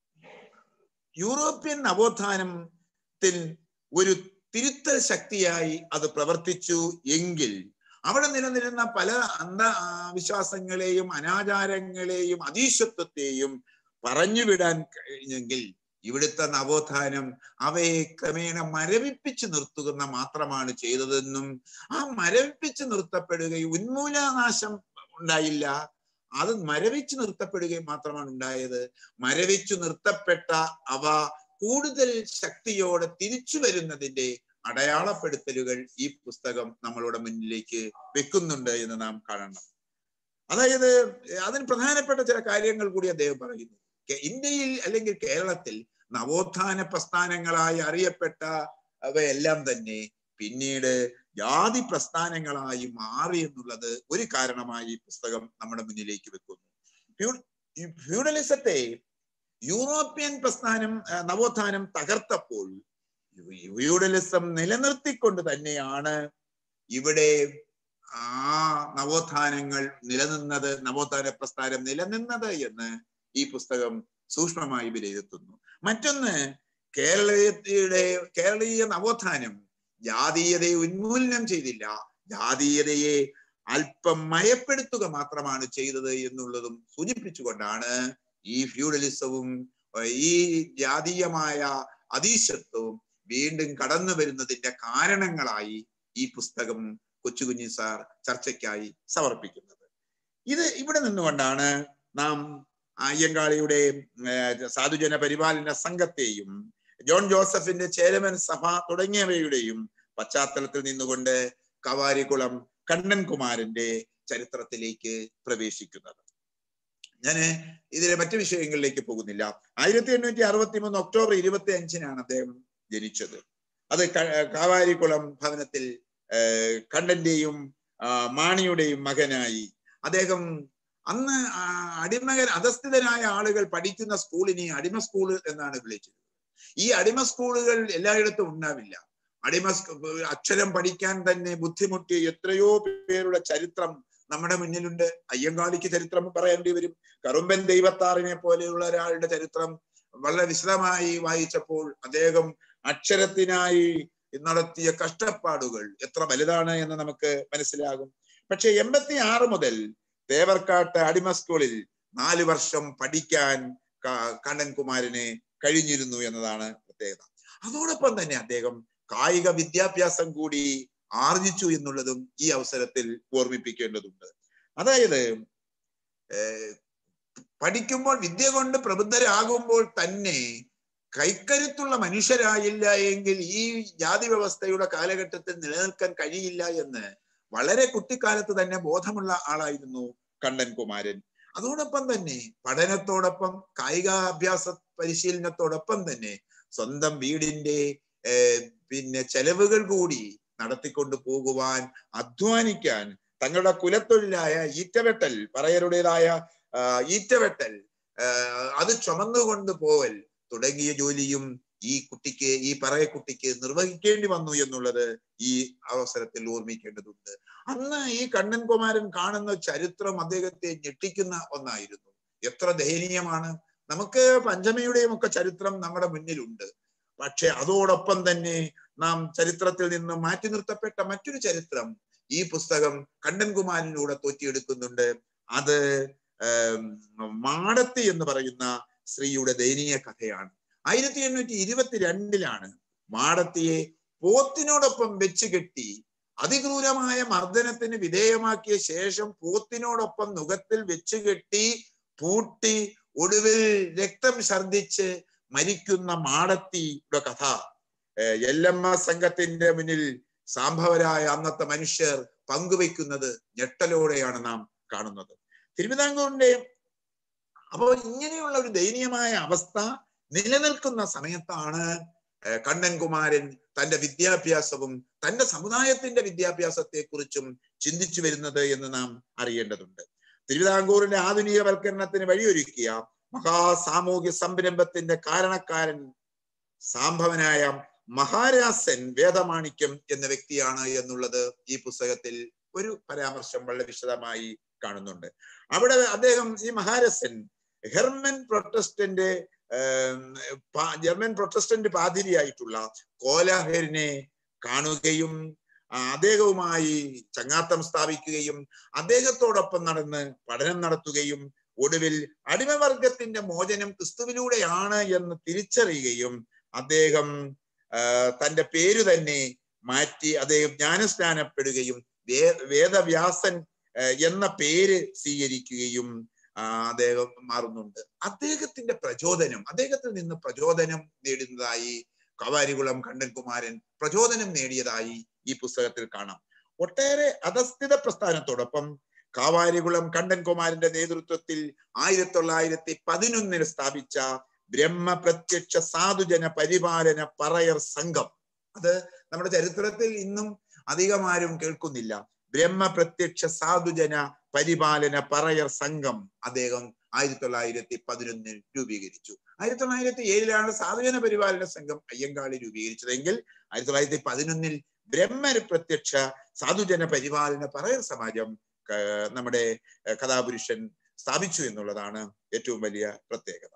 യൂറോപ്യൻ നവോത്ഥാനത്തിൽ ഒരു തിരുത്തൽ ശക്തിയായി അത് പ്രവർത്തിച്ചു എങ്കിൽ അവിടെ നിലനിരുന്ന പല അന്ധവിശ്വാസങ്ങളെയും അനാചാരങ്ങളെയും അതീശത്വത്തെയും പറഞ്ഞുവിടാൻ കഴിഞ്ഞെങ്കിൽ ഇവിടുത്തെ നവോത്ഥാനം അവയെ ക്രമേണ മരവിപ്പിച്ച് നിർത്തുന്ന മാത്രമാണ് ചെയ്തതെന്നും ആ മരവിപ്പിച്ച് നിർത്തപ്പെടുകയും ഉന്മൂലനാശം ഉണ്ടായില്ല അത് മരവിച്ച് നിർത്തപ്പെടുകയും മാത്രമാണ് ഉണ്ടായത് മരവിച്ചു നിർത്തപ്പെട്ട അവ കൂടുതൽ ശക്തിയോടെ തിരിച്ചു വരുന്നതിന്റെ അടയാളപ്പെടുത്തലുകൾ ഈ പുസ്തകം നമ്മളുടെ മുന്നിലേക്ക് വെക്കുന്നുണ്ട് എന്ന് നാം കാണണം അതായത് അതിന് പ്രധാനപ്പെട്ട ചില കാര്യങ്ങൾ കൂടി അദ്ദേഹം പറയുന്നു കെ- ഇന്ത്യയിൽ അല്ലെങ്കിൽ കേരളത്തിൽ നവോത്ഥാന പ്രസ്ഥാനങ്ങളായി അറിയപ്പെട്ട അവയെല്ലാം തന്നെ പിന്നീട് ജാതി പ്രസ്ഥാനങ്ങളായി മാറി എന്നുള്ളത് ഒരു കാരണമായി ഈ പുസ്തകം നമ്മുടെ മുന്നിലേക്ക് വെക്കുന്നു ഫ്യൂ- ഈ ഫ്യൂഡലിസത്തെ യൂറോപ്യൻ പ്രസ്ഥാനം ആ, നവോത്ഥാനം തകർത്തപ്പോൾ ഫ്യൂഡലിസം നിലനിർത്തിക്കൊണ്ട് തന്നെയാണ് ഇവിടെ ആ നവോത്ഥാനങ്ങൾ നിലനിന്നത് നവോത്ഥാന പ്രസ്ഥാനം നിലനിന്നത് എന്ന് ഈ പുസ്തകം സൂക്ഷ്മമായി വിലയിരുത്തുന്നു മറ്റൊന്ന് കേരളീയയുടെ കേരളീയ നവോത്ഥാനം ജാതീയതയെ ഉന്മൂലനം ചെയ്തില്ല ജാതീയതയെ അല്പം മയപ്പെടുത്തുക മാത്രമാണ് ചെയ്തത് എന്നുള്ളതും സൂചിപ്പിച്ചുകൊണ്ടാണ് ഈ ഫ്യൂഡലിസവും ഏർ ഈ ജാതീയമായ അതീശത്വവും വീണ്ടും കടന്നു വരുന്നതിന്റെ കാരണങ്ങളായി ഈ പുസ്തകം കൊച്ചുകുഞ്ഞി സാർ ചർച്ചയ്ക്കായി സമർപ്പിക്കുന്നത് ഇത് ഇവിടെ നിന്നുകൊണ്ടാണ് നാം അയ്യങ്കാളിയുടെ ഏർ സാധുജന പരിപാലന സംഘത്തെയും ജോൺ ജോസഫിന്റെ ചേരമൻ സഭ തുടങ്ങിയവയുടെയും പശ്ചാത്തലത്തിൽ നിന്നുകൊണ്ട് കവാരിക്കുളം കണ്ണൻകുമാരന്റെ ചരിത്രത്തിലേക്ക് പ്രവേശിക്കുന്നത് ഞാന് ഇതിലെ മറ്റു വിഷയങ്ങളിലേക്ക് പോകുന്നില്ല ആയിരത്തി എണ്ണൂറ്റി അറുപത്തി മൂന്ന് ഒക്ടോബർ ഇരുപത്തി അഞ്ചിനാണ് അദ്ദേഹം ജനിച്ചത് അത് ക- കാവാരിക്കുളം ഭവനത്തിൽ ഏർ കണ്ണന്റെയും ആ, മാണിയുടെയും മകനായി അദ്ദേഹം അന്ന് ആ, അടിമകൻ അധസ്ഥിതരായ ആളുകൾ പഠിക്കുന്ന സ്കൂളിനെ അടിമ സ്കൂൾ എന്നാണ് വിളിച്ചത് ഈ അടിമ സ്കൂളുകൾ എല്ലായിടത്തും ഉണ്ടാവില്ല അടിമ സ്ക- അക്ഷരം പഠിക്കാൻ തന്നെ ബുദ്ധിമുട്ടിയ എത്രയോ പേരുടെ ചരിത്രം നമ്മുടെ മുന്നിലുണ്ട് അയ്യങ്കാളിക്ക് ചരിത്രം പറയേണ്ടി വരും കറുമ്പൻ ദൈവത്താറിനെ പോലെയുള്ള ഒരാളുടെ ചരിത്രം വളരെ വിശദമായി വായിച്ചപ്പോൾ അദ്ദേഹം അക്ഷരത്തിനായി നടത്തിയ കഷ്ടപ്പാടുകൾ എത്ര വലുതാണ് എന്ന് നമുക്ക് മനസ്സിലാകും പക്ഷെ എൺപത്തി ആറ് മുതൽ തേവർക്കാട്ട് അടിമ സ്കൂളിൽ നാല് വർഷം പഠിക്കാൻ ക- കണ്ണൻകുമാരന് കഴിഞ്ഞിരുന്നു എന്നതാണ് പ്രത്യേകത അതോടൊപ്പം തന്നെ അദ്ദേഹം കായിക വിദ്യാഭ്യാസം കൂടി ആർജിച്ചു എന്നുള്ളതും ഈ അവസരത്തിൽ ഓർമ്മിപ്പിക്കേണ്ടതുണ്ട് അതായത് ഏർ പഠിക്കുമ്പോൾ വിദ്യ കൊണ്ട് പ്രബുദ്ധരാകുമ്പോൾ തന്നെ കൈക്കരുത്തുള്ള മനുഷ്യരായില്ല എങ്കിൽ ഈ ജാതി വ്യവസ്ഥയുടെ കാലഘട്ടത്തിൽ നിലനിൽക്കാൻ കഴിയില്ല എന്ന് വളരെ കുട്ടിക്കാലത്ത് തന്നെ ബോധമുള്ള ആളായിരുന്നു കണ്ണൻകുമാരൻ അതോടൊപ്പം തന്നെ പഠനത്തോടൊപ്പം കായികാഭ്യാസ പരിശീലനത്തോടൊപ്പം തന്നെ സ്വന്തം വീടിന്റെ ഏർ പിന്നെ ചെലവുകൾ കൂടി നടത്തിക്കൊണ്ട് പോകുവാൻ അധ്വാനിക്കാൻ തങ്ങളുടെ കുലത്തൊഴിലായ ഈറ്റവെട്ടൽ പറയരുടേതായ ആ, ഈറ്റവെട്ടൽ ആ, അത് ചുമന്നുകൊണ്ട് പോവൽ തുടങ്ങിയ ജോലിയും ഈ കുട്ടിക്ക് ഈ പറയക്കുട്ടിക്ക് നിർവഹിക്കേണ്ടി വന്നു എന്നുള്ളത് ഈ അവസരത്തിൽ ഓർമ്മിക്കേണ്ടതുണ്ട് അന്ന് ഈ കണ്ണൻകുമാരൻ കാണുന്ന ചരിത്രം അദ്ദേഹത്തെ ഞെട്ടിക്കുന്ന ഒന്നായിരുന്നു എത്ര ദയനീയമാണ് നമുക്ക് പഞ്ചമിയുടെയും ഒക്കെ ചരിത്രം നമ്മുടെ മുന്നിലുണ്ട് പക്ഷെ അതോടൊപ്പം തന്നെ നാം ചരിത്രത്തിൽ നിന്ന് മാറ്റി നിർത്തപ്പെട്ട മറ്റൊരു ചരിത്രം ഈ പുസ്തകം കണ്ണൻകുമാരനിലൂടെ തോറ്റിയെടുക്കുന്നുണ്ട് അത് ഏം, മാടത്തി എന്ന് പറയുന്ന സ്ത്രീയുടെ ദയനീയ കഥയാണ് ആയിരത്തി എണ്ണൂറ്റി ഇരുപത്തിരണ്ടിലാണ് മാടത്തിയെ പോത്തിനോടൊപ്പം വെച്ച് കെട്ടി അതിക്രൂരമായ മർദ്ദനത്തിന് വിധേയമാക്കിയ ശേഷം പോത്തിനോടൊപ്പം നുഖത്തിൽ വെച്ച് കെട്ടി പൂട്ടി ഒടുവിൽ രക്തം ഛർദിച്ച് മരിക്കുന്ന മാടത്തിയുടെ കഥ ഏർ എല്ലമ്മ സംഘത്തിന്റെ മുന്നിൽ സാംഭവരായ അന്നത്തെ മനുഷ്യർ പങ്കുവെക്കുന്നത് ഞെട്ടലോടെയാണ് നാം കാണുന്നത് തിരുവിതാംകൂറിന്റെ അപ്പോൾ ഇങ്ങനെയുള്ള ഒരു ദയനീയമായ അവസ്ഥ നിലനിൽക്കുന്ന സമയത്താണ് ഏർ കണ്ണൻകുമാരൻ തന്റെ വിദ്യാഭ്യാസവും തന്റെ സമുദായത്തിന്റെ വിദ്യാഭ്യാസത്തെ കുറിച്ചും ചിന്തിച്ചു വരുന്നത് എന്ന് നാം അറിയേണ്ടതുണ്ട് തിരുവിതാംകൂറിന്റെ ആധുനികവൽക്കരണത്തിന് വഴിയൊരുക്കിയ മഹാസാമൂഹ്യ സംരംഭത്തിന്റെ കാരണക്കാരൻ സാംഭവനായ മഹാരാസൻ വേദമാണിക്യം എന്ന വ്യക്തിയാണ് എന്നുള്ളത് ഈ പുസ്തകത്തിൽ ഒരു പരാമർശം വളരെ വിശദമായി കാണുന്നുണ്ട് അവിടെ അദ്ദേഹം ഈ മഹാരസൻ ഹെർമൻ പ്രൊട്ടസ്റ്റന്റ് ഏം, പാ- ജർമ്മൻ പ്രൊട്ടസ്റ്റന്റ് പാതിരിയായിട്ടുള്ള കോലാഹരിനെ കാണുകയും ആ, അദ്ദേഹവുമായി ചങ്ങാത്തം സ്ഥാപിക്കുകയും അദ്ദേഹത്തോടൊപ്പം നടന്ന് പഠനം നടത്തുകയും ഒടുവിൽ അടിമവർഗത്തിന്റെ മോചനം ക്രിസ്തുവിലൂടെയാണ് എന്ന് തിരിച്ചറിയുകയും അദ്ദേഹം ആ, തന്റെ പേര് തന്നെ മാറ്റി അദ്ദേഹം ജ്ഞാനസ്നാനപ്പെടുകയും വേ വേദവ്യാസൻ ആ, എന്ന പേര് സ്വീകരിക്കുകയും ആ, അദ്ദേഹം മാറുന്നുണ്ട് അദ്ദേഹത്തിന്റെ പ്രചോദനം അദ്ദേഹത്തിൽ നിന്ന് പ്രചോദനം നേടുന്നതായി കവാരികുളം കണ്ടൻകുമാരൻ പ്രചോദനം നേടിയതായി ഈ പുസ്തകത്തിൽ കാണാം ഒട്ടേറെ അധസ്ഥിത പ്രസ്ഥാനത്തോടൊപ്പം കാവാരികുളം കണ്ടൻകുമാരന്റെ നേതൃത്വത്തിൽ ആയിരത്തി തൊള്ളായിരത്തി പതിനൊന്നിൽ സ്ഥാപിച്ച ബ്രഹ്മപ്രത്യക്ഷ സാധുജന പരിപാലന പറയർ സംഘം അത് നമ്മുടെ ചരിത്രത്തിൽ ഇന്നും അധികമാരും കേൾക്കുന്നില്ല ബ്രഹ്മപ്രത്യക്ഷ സാധുജന പരിപാലന പറയർ സംഘം അദ്ദേഹം ആയിരത്തി തൊള്ളായിരത്തി പതിനൊന്നിൽ രൂപീകരിച്ചു ആയിരത്തി തൊള്ളായിരത്തി ഏഴിലാണ് സാധുജന പരിപാലന സംഘം അയ്യങ്കാളി രൂപീകരിച്ചതെങ്കിൽ ആയിരത്തി തൊള്ളായിരത്തി പതിനൊന്നിൽ ബ്രഹ്മ പ്രത്യക്ഷ സാധുജന പരിപാലന പറയർ സമാജം ക- നമ്മുടെ ഏർ കഥാപുരുഷൻ സ്ഥാപിച്ചു എന്നുള്ളതാണ് ഏറ്റവും വലിയ പ്രത്യേകത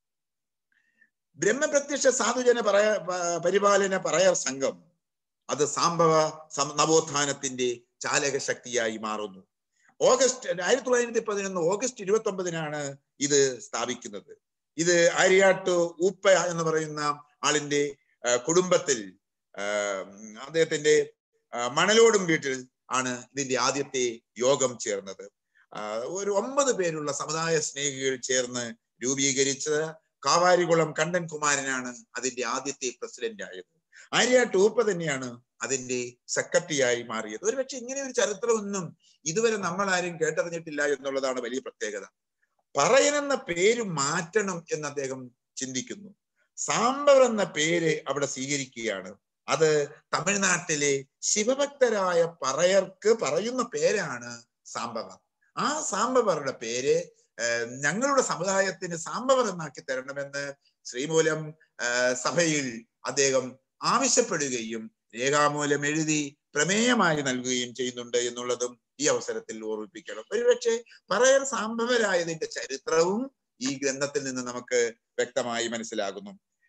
ബ്രഹ്മപ്രത്യക്ഷ സാധുജന പറയ പ- പരിപാലന പറയർ സംഘം അത് സാംഭവ സം- നവോത്ഥാനത്തിന്റെ ചാലക ശക്തിയായി മാറുന്നു ഓഗസ്റ്റ് ആയിരത്തി തൊള്ളായിരത്തി പതിനൊന്ന് ഓഗസ്റ്റ് ഇരുപത്തി ഒമ്പതിനാണ് ഇത് സ്ഥാപിക്കുന്നത് ഇത് ആര്യാട്ട് ഊപ്പ എന്ന് പറയുന്ന ആളിന്റെ ആ, കുടുംബത്തിൽ ആ, അദ്ദേഹത്തിന്റെ ആ, മണലോടും വീട്ടിൽ ആണ് ഇതിന്റെ ആദ്യത്തെ യോഗം ചേർന്നത് ആ, ഒരു ഒമ്പത് പേരുള്ള സമുദായ സ്നേഹികൾ ചേർന്ന് രൂപീകരിച്ചത് കാവാരികുളം കണ്ടൻ കുമാരനാണ് അതിന്റെ ആദ്യത്തെ പ്രസിഡന്റ് ആയത് ആര്യാട്ട് ഊപ്പ തന്നെയാണ് അതിന്റെ സെക്രട്ടറിയായി മാറിയത് ഒരുപക്ഷെ ഇങ്ങനെ ഒരു ചരിത്രമൊന്നും ഇതുവരെ നമ്മൾ ആരും കേട്ടറിഞ്ഞിട്ടില്ല എന്നുള്ളതാണ് വലിയ പ്രത്യേകത പറയനെന്ന പേര് മാറ്റണം എന്ന് അദ്ദേഹം ചിന്തിക്കുന്നു സാമ്പവർ എന്ന പേര് അവിടെ സ്വീകരിക്കുകയാണ് അത് തമിഴ്നാട്ടിലെ ശിവഭക്തരായ പറയർക്ക് പറയുന്ന പേരാണ് സാമ്പവർ ആ സാമ്പവറുടെ പേര് ഏർ ഞങ്ങളുടെ സമുദായത്തിന് സാമ്പവർ എന്നാക്കി തരണമെന്ന് ശ്രീമൂലം ഏർ സഭയിൽ അദ്ദേഹം ആവശ്യപ്പെടുകയും രേഖാമൂലം എഴുതി പ്രമേയമായി നൽകുകയും ചെയ്യുന്നുണ്ട് എന്നുള്ളതും ഈ അവസരത്തിൽ ഓർമ്മിപ്പിക്കണം ഒരുപക്ഷെ പറയർ സാമ്പവരായതിന്റെ ചരിത്രവും ഈ ഗ്രന്ഥത്തിൽ നിന്ന് നമുക്ക് വ്യക്തമായി മനസ്സിലാകുന്നു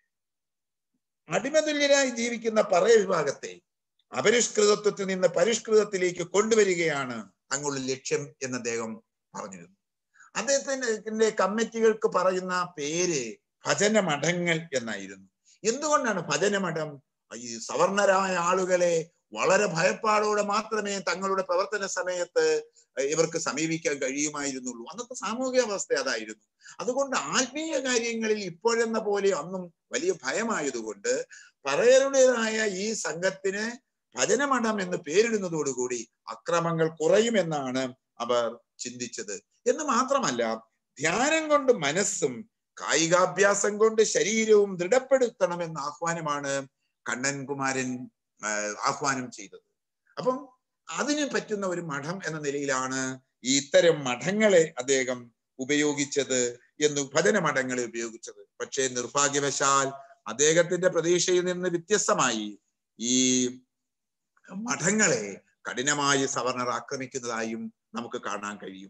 അടിമതുല്യരായി ജീവിക്കുന്ന പറയ വിഭാഗത്തെ അപരിഷ്കൃതത്വത്തിൽ നിന്ന് പരിഷ്കൃതത്തിലേക്ക് കൊണ്ടുവരികയാണ് തങ്ങളുടെ ലക്ഷ്യം എന്ന് അദ്ദേഹം പറഞ്ഞിരുന്നു അദ്ദേഹത്തിന്റെ കമ്മിറ്റികൾക്ക് പറയുന്ന പേര് ഭജന മഠങ്ങൾ എന്നായിരുന്നു എന്തുകൊണ്ടാണ് ഭജന മഠം ഈ സവർണരായ ആളുകളെ വളരെ ഭയപ്പാടോടെ മാത്രമേ തങ്ങളുടെ പ്രവർത്തന സമയത്ത് ഇവർക്ക് സമീപിക്കാൻ കഴിയുമായിരുന്നുള്ളൂ അന്നത്തെ സാമൂഹിക അവസ്ഥ അതായിരുന്നു അതുകൊണ്ട് ആത്മീയ കാര്യങ്ങളിൽ ഇപ്പോഴെന്ന പോലെ അന്നും വലിയ ഭയമായതുകൊണ്ട് പറയരുടേതായ ഈ സംഘത്തിന് ഭജനമഠം എന്ന് പേരിടുന്നതോടുകൂടി അക്രമങ്ങൾ കുറയുമെന്നാണ് അവർ ചിന്തിച്ചത് എന്ന് മാത്രമല്ല ധ്യാനം കൊണ്ട് മനസ്സും കായികാഭ്യാസം കൊണ്ട് ശരീരവും ദൃഢപ്പെടുത്തണമെന്ന ആഹ്വാനമാണ് കണ്ണൻകുമാരൻ ആഹ്വാനം ചെയ്തത് അപ്പം അതിന് പറ്റുന്ന ഒരു മഠം എന്ന നിലയിലാണ് ഈ ഇത്തരം മഠങ്ങളെ അദ്ദേഹം ഉപയോഗിച്ചത് എന്ന് ഭജന മഠങ്ങളെ ഉപയോഗിച്ചത് പക്ഷേ നിർഭാഗ്യവശാൽ അദ്ദേഹത്തിന്റെ പ്രതീക്ഷയിൽ നിന്ന് വ്യത്യസ്തമായി ഈ മഠങ്ങളെ കഠിനമായി സവർണർ ആക്രമിക്കുന്നതായും നമുക്ക് കാണാൻ കഴിയും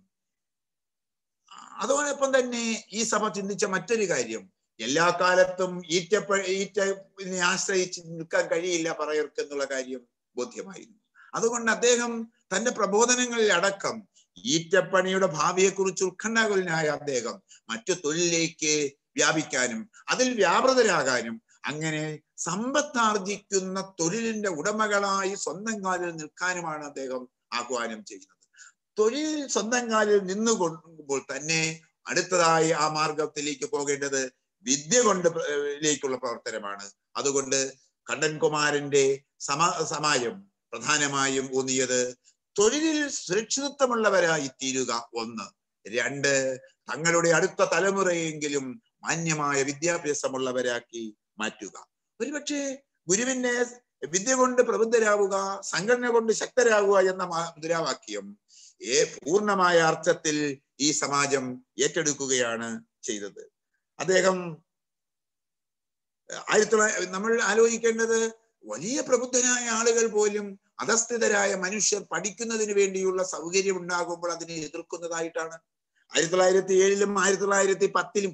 അതോടൊപ്പം തന്നെ ഈ സഭ ചിന്തിച്ച മറ്റൊരു കാര്യം എല്ലാ കാലത്തും ഈറ്റപ്പ ഈറ്റനെ ആശ്രയിച്ച് നിൽക്കാൻ കഴിയില്ല പറയർക്ക് എന്നുള്ള കാര്യം ബോധ്യമായിരുന്നു അതുകൊണ്ട് അദ്ദേഹം തന്റെ പ്രബോധനങ്ങളിൽ അടക്കം ഈറ്റപ്പണിയുടെ ഭാവിയെക്കുറിച്ച് ഉത്കണ്ഠാകുലനായ അദ്ദേഹം മറ്റു തൊഴിലിലേക്ക് വ്യാപിക്കാനും അതിൽ വ്യാപൃതരാകാനും അങ്ങനെ സമ്പത്താർജിക്കുന്ന തൊഴിലിന്റെ ഉടമകളായി സ്വന്തം കാലിൽ നിൽക്കാനുമാണ് അദ്ദേഹം ആഹ്വാനം ചെയ്യുന്നത് തൊഴിൽ സ്വന്തം കാലിൽ നിന്നുകൊള്ളുമ്പോൾ തന്നെ അടുത്തതായി ആ മാർഗത്തിലേക്ക് പോകേണ്ടത് വിദ്യ കൊണ്ട് ലേക്കുള്ള പ്രവർത്തനമാണ് അതുകൊണ്ട് കണ്ടൻകുമാരന്റെ സമ സമാജം പ്രധാനമായും ഊന്നിയത് തൊഴിലിൽ സുരക്ഷിതത്വമുള്ളവരായി തീരുക ഒന്ന് രണ്ട് തങ്ങളുടെ അടുത്ത തലമുറയെങ്കിലും മാന്യമായ വിദ്യാഭ്യാസമുള്ളവരാക്കി മാറ്റുക ഒരുപക്ഷെ ഗുരുവിനെ വിദ്യ കൊണ്ട് പ്രബുദ്ധരാവുക സംഘടന കൊണ്ട് ശക്തരാകുക എന്ന മുദ്രാവാക്യം ഏ പൂർണ്ണമായ അർത്ഥത്തിൽ ഈ സമാജം ഏറ്റെടുക്കുകയാണ് ചെയ്തത് അദ്ദേഹം ആയിരത്തി തൊള്ളായിരത്തി നമ്മൾ ആലോചിക്കേണ്ടത് വലിയ പ്രബുദ്ധരായ ആളുകൾ പോലും അധസ്ഥിതരായ മനുഷ്യർ പഠിക്കുന്നതിന് വേണ്ടിയുള്ള സൗകര്യം ഉണ്ടാകുമ്പോൾ അതിനെ എതിർക്കുന്നതായിട്ടാണ് ആയിരത്തി തൊള്ളായിരത്തി ഏഴിലും ആയിരത്തി തൊള്ളായിരത്തി പത്തിലും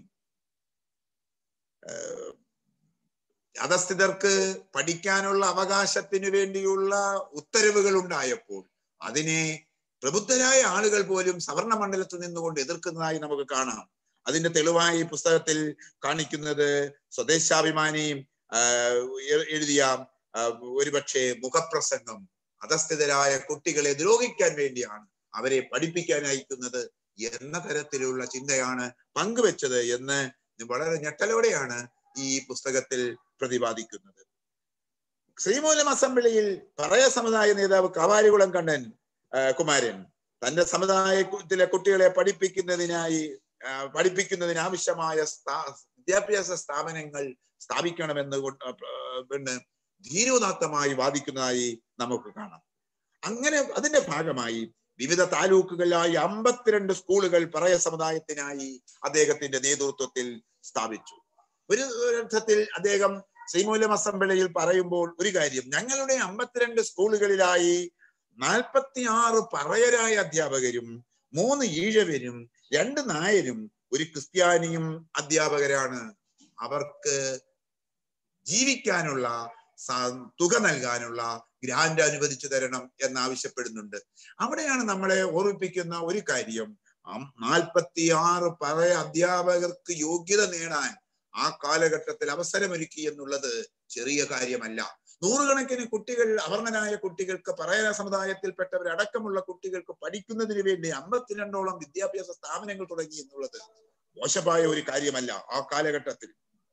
അധസ്ഥിതർക്ക് പഠിക്കാനുള്ള അവകാശത്തിന് വേണ്ടിയുള്ള ഉത്തരവുകൾ ഉണ്ടായപ്പോൾ അതിനെ പ്രബുദ്ധരായ ആളുകൾ പോലും സവർണ മണ്ഡലത്തിൽ നിന്നുകൊണ്ട് എതിർക്കുന്നതായി നമുക്ക് കാണാം അതിന്റെ തെളിവായി ഈ പുസ്തകത്തിൽ കാണിക്കുന്നത് സ്വദേശാഭിമാനി എഴുതിയ ഒരുപക്ഷെ മുഖപ്രസംഗം അധസ്ഥിതരായ കുട്ടികളെ ദ്രോഹിക്കാൻ വേണ്ടിയാണ് അവരെ പഠിപ്പിക്കാൻ അയക്കുന്നത് എന്ന തരത്തിലുള്ള ചിന്തയാണ് പങ്കുവെച്ചത് എന്ന് വളരെ ഞെട്ടലോടെയാണ് ഈ പുസ്തകത്തിൽ പ്രതിപാദിക്കുന്നത് ശ്രീമൂലം അസംബ്ലിയിൽ പറയ സമുദായ നേതാവ് കവാരികുളം കണ്ണൻ കുമാരൻ തന്റെ സമുദായത്തിലെ കുട്ടികളെ പഠിപ്പിക്കുന്നതിനായി പഠിപ്പിക്കുന്നതിന് ആവശ്യമായ വിദ്യാഭ്യാസ സ്ഥാപനങ്ങൾ സ്ഥാപിക്കണമെന്ന് പിന്നെ ധീരോദാത്തമായി വാദിക്കുന്നതായി നമുക്ക് കാണാം അങ്ങനെ അതിന്റെ ഭാഗമായി വിവിധ താലൂക്കുകളിലായി അമ്പത്തിരണ്ട് സ്കൂളുകൾ പറയ സമുദായത്തിനായി അദ്ദേഹത്തിന്റെ നേതൃത്വത്തിൽ സ്ഥാപിച്ചു ഒരു അർത്ഥത്തിൽ അദ്ദേഹം ശ്രീമൂലം അസംബ്ലിയിൽ പറയുമ്പോൾ ഒരു കാര്യം ഞങ്ങളുടെ അമ്പത്തിരണ്ട് സ്കൂളുകളിലായി നാൽപ്പത്തി ആറ് പറയരായ അധ്യാപകരും മൂന്ന് ഈഴവരും രണ്ട് നായരും ഒരു ക്രിസ്ത്യാനിയും അധ്യാപകരാണ് അവർക്ക് ജീവിക്കാനുള്ള തുക നൽകാനുള്ള ഗ്രാന്റ് അനുവദിച്ചു തരണം എന്നാവശ്യപ്പെടുന്നുണ്ട് അവിടെയാണ് നമ്മളെ ഓർമ്മിപ്പിക്കുന്ന ഒരു കാര്യം നാൽപ്പത്തി ആറ് പറയ അധ്യാപകർക്ക് യോഗ്യത നേടാൻ ആ കാലഘട്ടത്തിൽ അവസരമൊരുക്കി എന്നുള്ളത് ചെറിയ കാര്യമല്ല നൂറുകണക്കിന് കുട്ടികൾ അവർണനായ കുട്ടികൾക്ക് പറയന സമുദായത്തിൽപ്പെട്ടവരടക്കമുള്ള കുട്ടികൾക്ക് പഠിക്കുന്നതിന് വേണ്ടി അമ്പത്തിരണ്ടോളം വിദ്യാഭ്യാസ സ്ഥാപനങ്ങൾ തുടങ്ങി എന്നുള്ളത് മോശമായ ഒരു കാര്യമല്ല ആ കാലഘട്ടത്തിൽ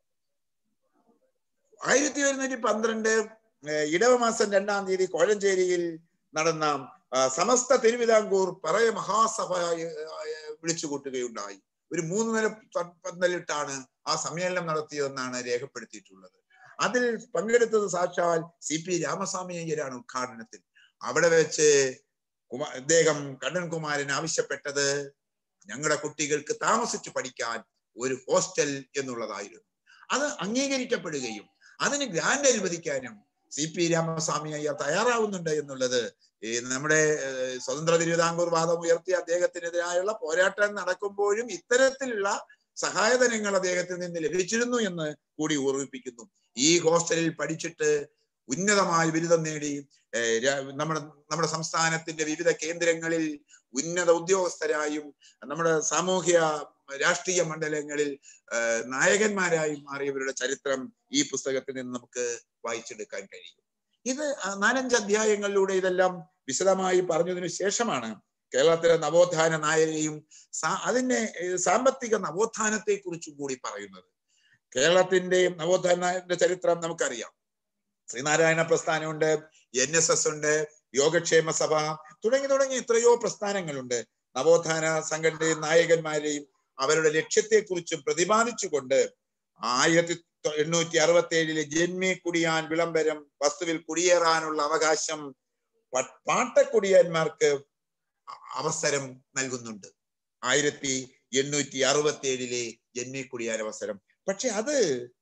ആയിരത്തി ഒരുന്നൂറ്റി പന്ത്രണ്ട് ഇടവമാസം രണ്ടാം തീയതി കോഴഞ്ചേരിയിൽ നടന്ന സമസ്ത തിരുവിതാംകൂർ പറയ മഹാസഭ വിളിച്ചു കൂട്ടുകയുണ്ടായി ഒരു മൂന്ന് നില പന്തലിട്ടാണ് ആ സമ്മേളനം നടത്തിയതെന്നാണ് രേഖപ്പെടുത്തിയിട്ടുള്ളത് അതിൽ പങ്കെടുത്തത് സാക്ഷാൽ സി പി രാമസ്വാമി അയ്യരാണ് ഉദ്ഘാടനത്തിൽ അവിടെ വെച്ച് കുമാ അദ്ദേഹം കണ്ണൻകുമാരൻ ആവശ്യപ്പെട്ടത് ഞങ്ങളുടെ കുട്ടികൾക്ക് താമസിച്ചു പഠിക്കാൻ ഒരു ഹോസ്റ്റൽ എന്നുള്ളതായിരുന്നു അത് അംഗീകരിക്കപ്പെടുകയും അതിന് ഗ്രാന്റ് അനുവദിക്കാനും സി പി രാമസ്വാമി അയ്യർ തയ്യാറാവുന്നുണ്ട് എന്നുള്ളത് ഈ നമ്മുടെ സ്വതന്ത്ര തിരുവിതാംകൂർ വാദം ഉയർത്തിയ അദ്ദേഹത്തിനെതിരായുള്ള പോരാട്ടം നടക്കുമ്പോഴും ഇത്തരത്തിലുള്ള സഹായധനങ്ങൾ അദ്ദേഹത്തിൽ നിന്ന് ലഭിച്ചിരുന്നു എന്ന് കൂടി ഓർമ്മിപ്പിക്കുന്നു ഈ ഹോസ്റ്റലിൽ പഠിച്ചിട്ട് ഉന്നതമായ ബിരുദം നേടി നമ്മുടെ നമ്മുടെ സംസ്ഥാനത്തിന്റെ വിവിധ കേന്ദ്രങ്ങളിൽ ഉന്നത ഉദ്യോഗസ്ഥരായും നമ്മുടെ സാമൂഹ്യ രാഷ്ട്രീയ മണ്ഡലങ്ങളിൽ നായകന്മാരായി മാറിയവരുടെ ചരിത്രം ഈ പുസ്തകത്തിൽ നിന്ന് നമുക്ക് വായിച്ചെടുക്കാൻ കഴിയും ഇത് നാലഞ്ച് അധ്യായങ്ങളിലൂടെ ഇതെല്ലാം വിശദമായി പറഞ്ഞതിനു ശേഷമാണ് കേരളത്തിലെ നവോത്ഥാന നായരെയും അതിന്റെ സാമ്പത്തിക നവോത്ഥാനത്തെ കുറിച്ചും കൂടി പറയുന്നത് കേരളത്തിന്റെ നവോത്ഥാനത്തിന്റെ ചരിത്രം നമുക്കറിയാം ശ്രീനാരായണ പ്രസ്ഥാനമുണ്ട് എൻ എസ് എസ് ഉണ്ട് യോഗക്ഷേമ സഭ തുടങ്ങി തുടങ്ങി എത്രയോ പ്രസ്ഥാനങ്ങളുണ്ട് നവോത്ഥാന സംഘടനയും നായകന്മാരെയും അവരുടെ ലക്ഷ്യത്തെക്കുറിച്ചും പ്രതിപാദിച്ചുകൊണ്ട് ആയിരത്തി എണ്ണൂറ്റി അറുപത്തി ഏഴിലെ ജന്മി കുടിയാൻ വിളംബരം വസ്തുവിൽ കുടിയേറാനുള്ള അവകാശം പാട്ടക്കുടിയാന്മാർക്ക് അവസരം നൽകുന്നുണ്ട് ആയിരത്തി എണ്ണൂറ്റി അറുപത്തി ഏഴിലെ ജന്മി കുടിയാൻ അവസരം പക്ഷെ അത്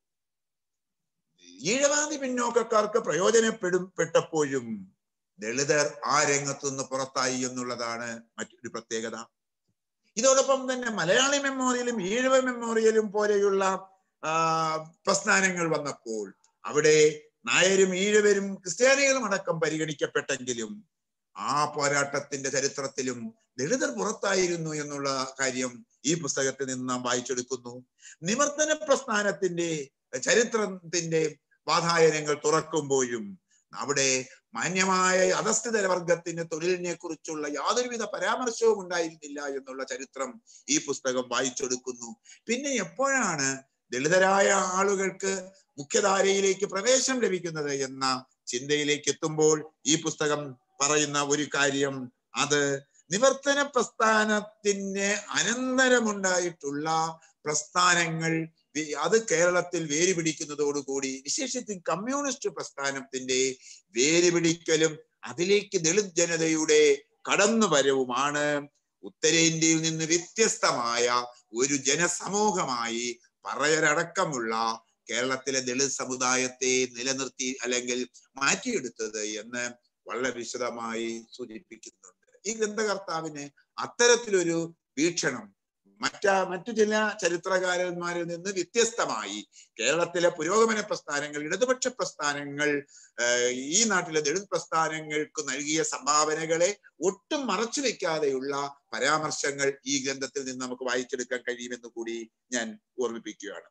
ഈഴവാദി പിന്നോക്കക്കാർക്ക് പ്രയോജനപ്പെടും പെട്ടപ്പോഴും ദളിതർ ആ രംഗത്തുനിന്ന് പുറത്തായി എന്നുള്ളതാണ് മറ്റൊരു പ്രത്യേകത ഇതോടൊപ്പം തന്നെ മലയാളി മെമ്മോറിയലും ഈഴവ മെമ്മോറിയലും പോലെയുള്ള ആ പ്രസ്ഥാനങ്ങൾ വന്നപ്പോൾ അവിടെ നായരും ഈഴവരും ക്രിസ്ത്യാനികളും അടക്കം പരിഗണിക്കപ്പെട്ടെങ്കിലും ആ പോരാട്ടത്തിന്റെ ചരിത്രത്തിലും ദളിതർ പുറത്തായിരുന്നു എന്നുള്ള കാര്യം ഈ പുസ്തകത്തിൽ നിന്ന് നാം വായിച്ചെടുക്കുന്നു നിവർത്തന പ്രസ്ഥാനത്തിന്റെ ചരിത്രത്തിന്റെ വാതായനങ്ങൾ തുറക്കുമ്പോഴും അവിടെ മാന്യമായ അധസ്ഥിത വർഗത്തിന്റെ തൊഴിലിനെ കുറിച്ചുള്ള യാതൊരുവിധ പരാമർശവും ഉണ്ടായിരുന്നില്ല എന്നുള്ള ചരിത്രം ഈ പുസ്തകം വായിച്ചെടുക്കുന്നു പിന്നെ എപ്പോഴാണ് ദളിതരായ ആളുകൾക്ക് മുഖ്യധാരയിലേക്ക് പ്രവേശം ലഭിക്കുന്നത് എന്ന ചിന്തയിലേക്ക് എത്തുമ്പോൾ ഈ പുസ്തകം പറയുന്ന ഒരു കാര്യം അത് നിവർത്തന പ്രസ്ഥാനത്തിന് അനന്തരമുണ്ടായിട്ടുള്ള പ്രസ്ഥാനങ്ങൾ വി- അത് കേരളത്തിൽ വേര് പിടിക്കുന്നതോടുകൂടി വിശേഷിച്ചും കമ്മ്യൂണിസ്റ്റ് പ്രസ്ഥാനത്തിന്റെ വേര് പിടിക്കലും അതിലേക്ക് ദളിത് ജനതയുടെ കടന്നുവരവുമാണ് ഉത്തരേന്ത്യയിൽ നിന്ന് വ്യത്യസ്തമായ ഒരു ജനസമൂഹമായി പറയരടക്കമുള്ള കേരളത്തിലെ ദളിത് സമുദായത്തെ നിലനിർത്തി അല്ലെങ്കിൽ മാറ്റിയെടുത്തത് എന്ന് വളരെ വിശദമായി സൂചിപ്പിക്കുന്നുണ്ട് ഈ ഗ്രന്ഥകർത്താവിന് അത്തരത്തിലൊരു വീക്ഷണം മറ്റ മറ്റു ചില ചരിത്രകാരന്മാരിൽ നിന്ന് വ്യത്യസ്തമായി കേരളത്തിലെ പുരോഗമന പ്രസ്ഥാനങ്ങൾ ഇടതുപക്ഷ പ്രസ്ഥാനങ്ങൾ ഏഹ്, ഈ നാട്ടിലെ ദളിത് പ്രസ്ഥാനങ്ങൾക്ക് നൽകിയ സംഭാവനകളെ ഒട്ടും മറച്ചു വെക്കാതെയുള്ള പരാമർശങ്ങൾ ഈ ഗ്രന്ഥത്തിൽ നിന്ന് നമുക്ക് വായിച്ചെടുക്കാൻ കഴിയുമെന്ന് കൂടി ഞാൻ ഓർമ്മിപ്പിക്കുകയാണ്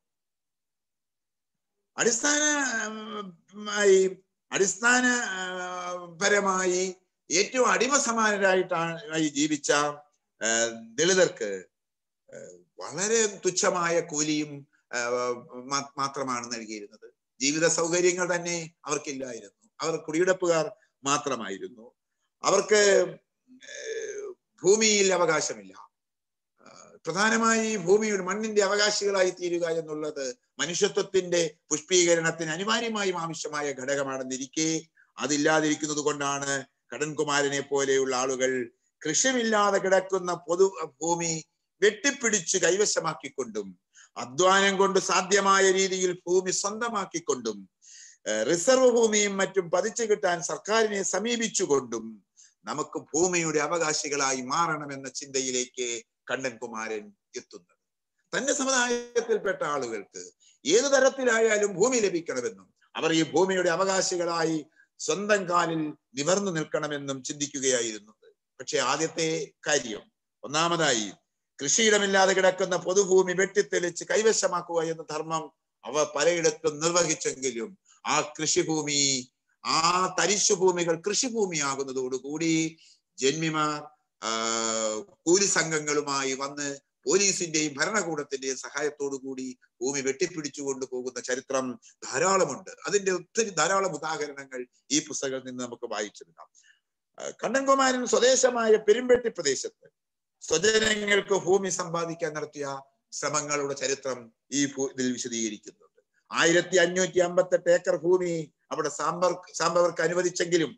അടിസ്ഥാനമായി അടിസ്ഥാന ആ, പരമായി ഏറ്റവും അടിമ സമാനരായിട്ടാണ് ജീവിച്ച ആ, ദളിതർക്ക് ആ, വളരെ തുച്ഛമായ കൂലിയും ആ, മാ- മാത്രമാണ് നൽകിയിരുന്നത് ജീവിത സൗകര്യങ്ങൾ തന്നെ അവർക്കില്ലായിരുന്നു അവർ കുടിയെടുപ്പുകാർ മാത്രമായിരുന്നു അവർക്ക് ഏർ, ഭൂമിയിൽ അവകാശമില്ല ആ, പ്രധാനമായി ഭൂമിയുടെ മണ്ണിന്റെ അവകാശികളായി തീരുക എന്നുള്ളത് മനുഷ്യത്വത്തിന്റെ പുഷ്പീകരണത്തിന് അനിവാര്യമായും ആവശ്യമായ ഘടകമാണെന്നിരിക്കെ അതില്ലാതിരിക്കുന്നത് കൊണ്ടാണ് കടൻകുമാരനെ പോലെയുള്ള ആളുകൾ കൃഷിമില്ലാതെ കിടക്കുന്ന പൊതു ഭൂമി വെട്ടിപ്പിടിച്ച് കൈവശമാക്കിക്കൊണ്ടും അധ്വാനം കൊണ്ട് സാധ്യമായ രീതിയിൽ ഭൂമി സ്വന്തമാക്കിക്കൊണ്ടും ഏഹ് റിസർവ് ഭൂമിയും മറ്റും പതിച്ചു കിട്ടാൻ സർക്കാരിനെ സമീപിച്ചുകൊണ്ടും നമുക്ക് ഭൂമിയുടെ അവകാശികളായി മാറണമെന്ന ചിന്തയിലേക്ക് കണ്ണൻകുമാരൻ എത്തുന്നത് തന്റെ സമുദായത്തിൽപ്പെട്ട ആളുകൾക്ക് ഏതു തരത്തിലായാലും ഭൂമി ലഭിക്കണമെന്നും അവർ ഈ ഭൂമിയുടെ അവകാശികളായി സ്വന്തം കാലിൽ നിവർന്നു നിൽക്കണമെന്നും ചിന്തിക്കുകയായിരുന്നത് പക്ഷെ ആദ്യത്തെ കാര്യം ഒന്നാമതായി കൃഷിയിടമില്ലാതെ കിടക്കുന്ന പൊതുഭൂമി വെട്ടിത്തെളിച്ച് കൈവശമാക്കുക എന്ന ധർമ്മം അവ പലയിടത്തും നിർവഹിച്ചെങ്കിലും ആ കൃഷിഭൂമി ആ തരിശുഭൂമികൾ കൃഷിഭൂമിയാകുന്നതോടുകൂടി ജന്മിമാർ ആ, കൂലി സംഘങ്ങളുമായി വന്ന് പോലീസിന്റെയും ഭരണകൂടത്തിന്റെയും സഹായത്തോടു കൂടി ഭൂമി വെട്ടിപ്പിടിച്ചുകൊണ്ട് പോകുന്ന ചരിത്രം ധാരാളമുണ്ട് അതിന്റെ ഒത്തിരി ധാരാളം ഉദാഹരണങ്ങൾ ഈ പുസ്തകത്തിൽ നിന്ന് നമുക്ക് വായിച്ചെടുക്കാം ആ, കണ്ണൻകുമാരൻ സ്വദേശമായ പെരുമ്പെട്ടി പ്രദേശത്ത് സ്വജനങ്ങൾക്ക് ഭൂമി സമ്പാദിക്കാൻ നടത്തിയ ശ്രമങ്ങളുടെ ചരിത്രം ഈ ഭൂ- ഇതിൽ വിശദീകരിക്കുന്നുണ്ട് ആയിരത്തി അഞ്ഞൂറ്റി അമ്പത്തെട്ട് ഏക്കർ ഭൂമി അവിടെ സാമ്പർ സാമ്പവർക്ക് അനുവദിച്ചെങ്കിലും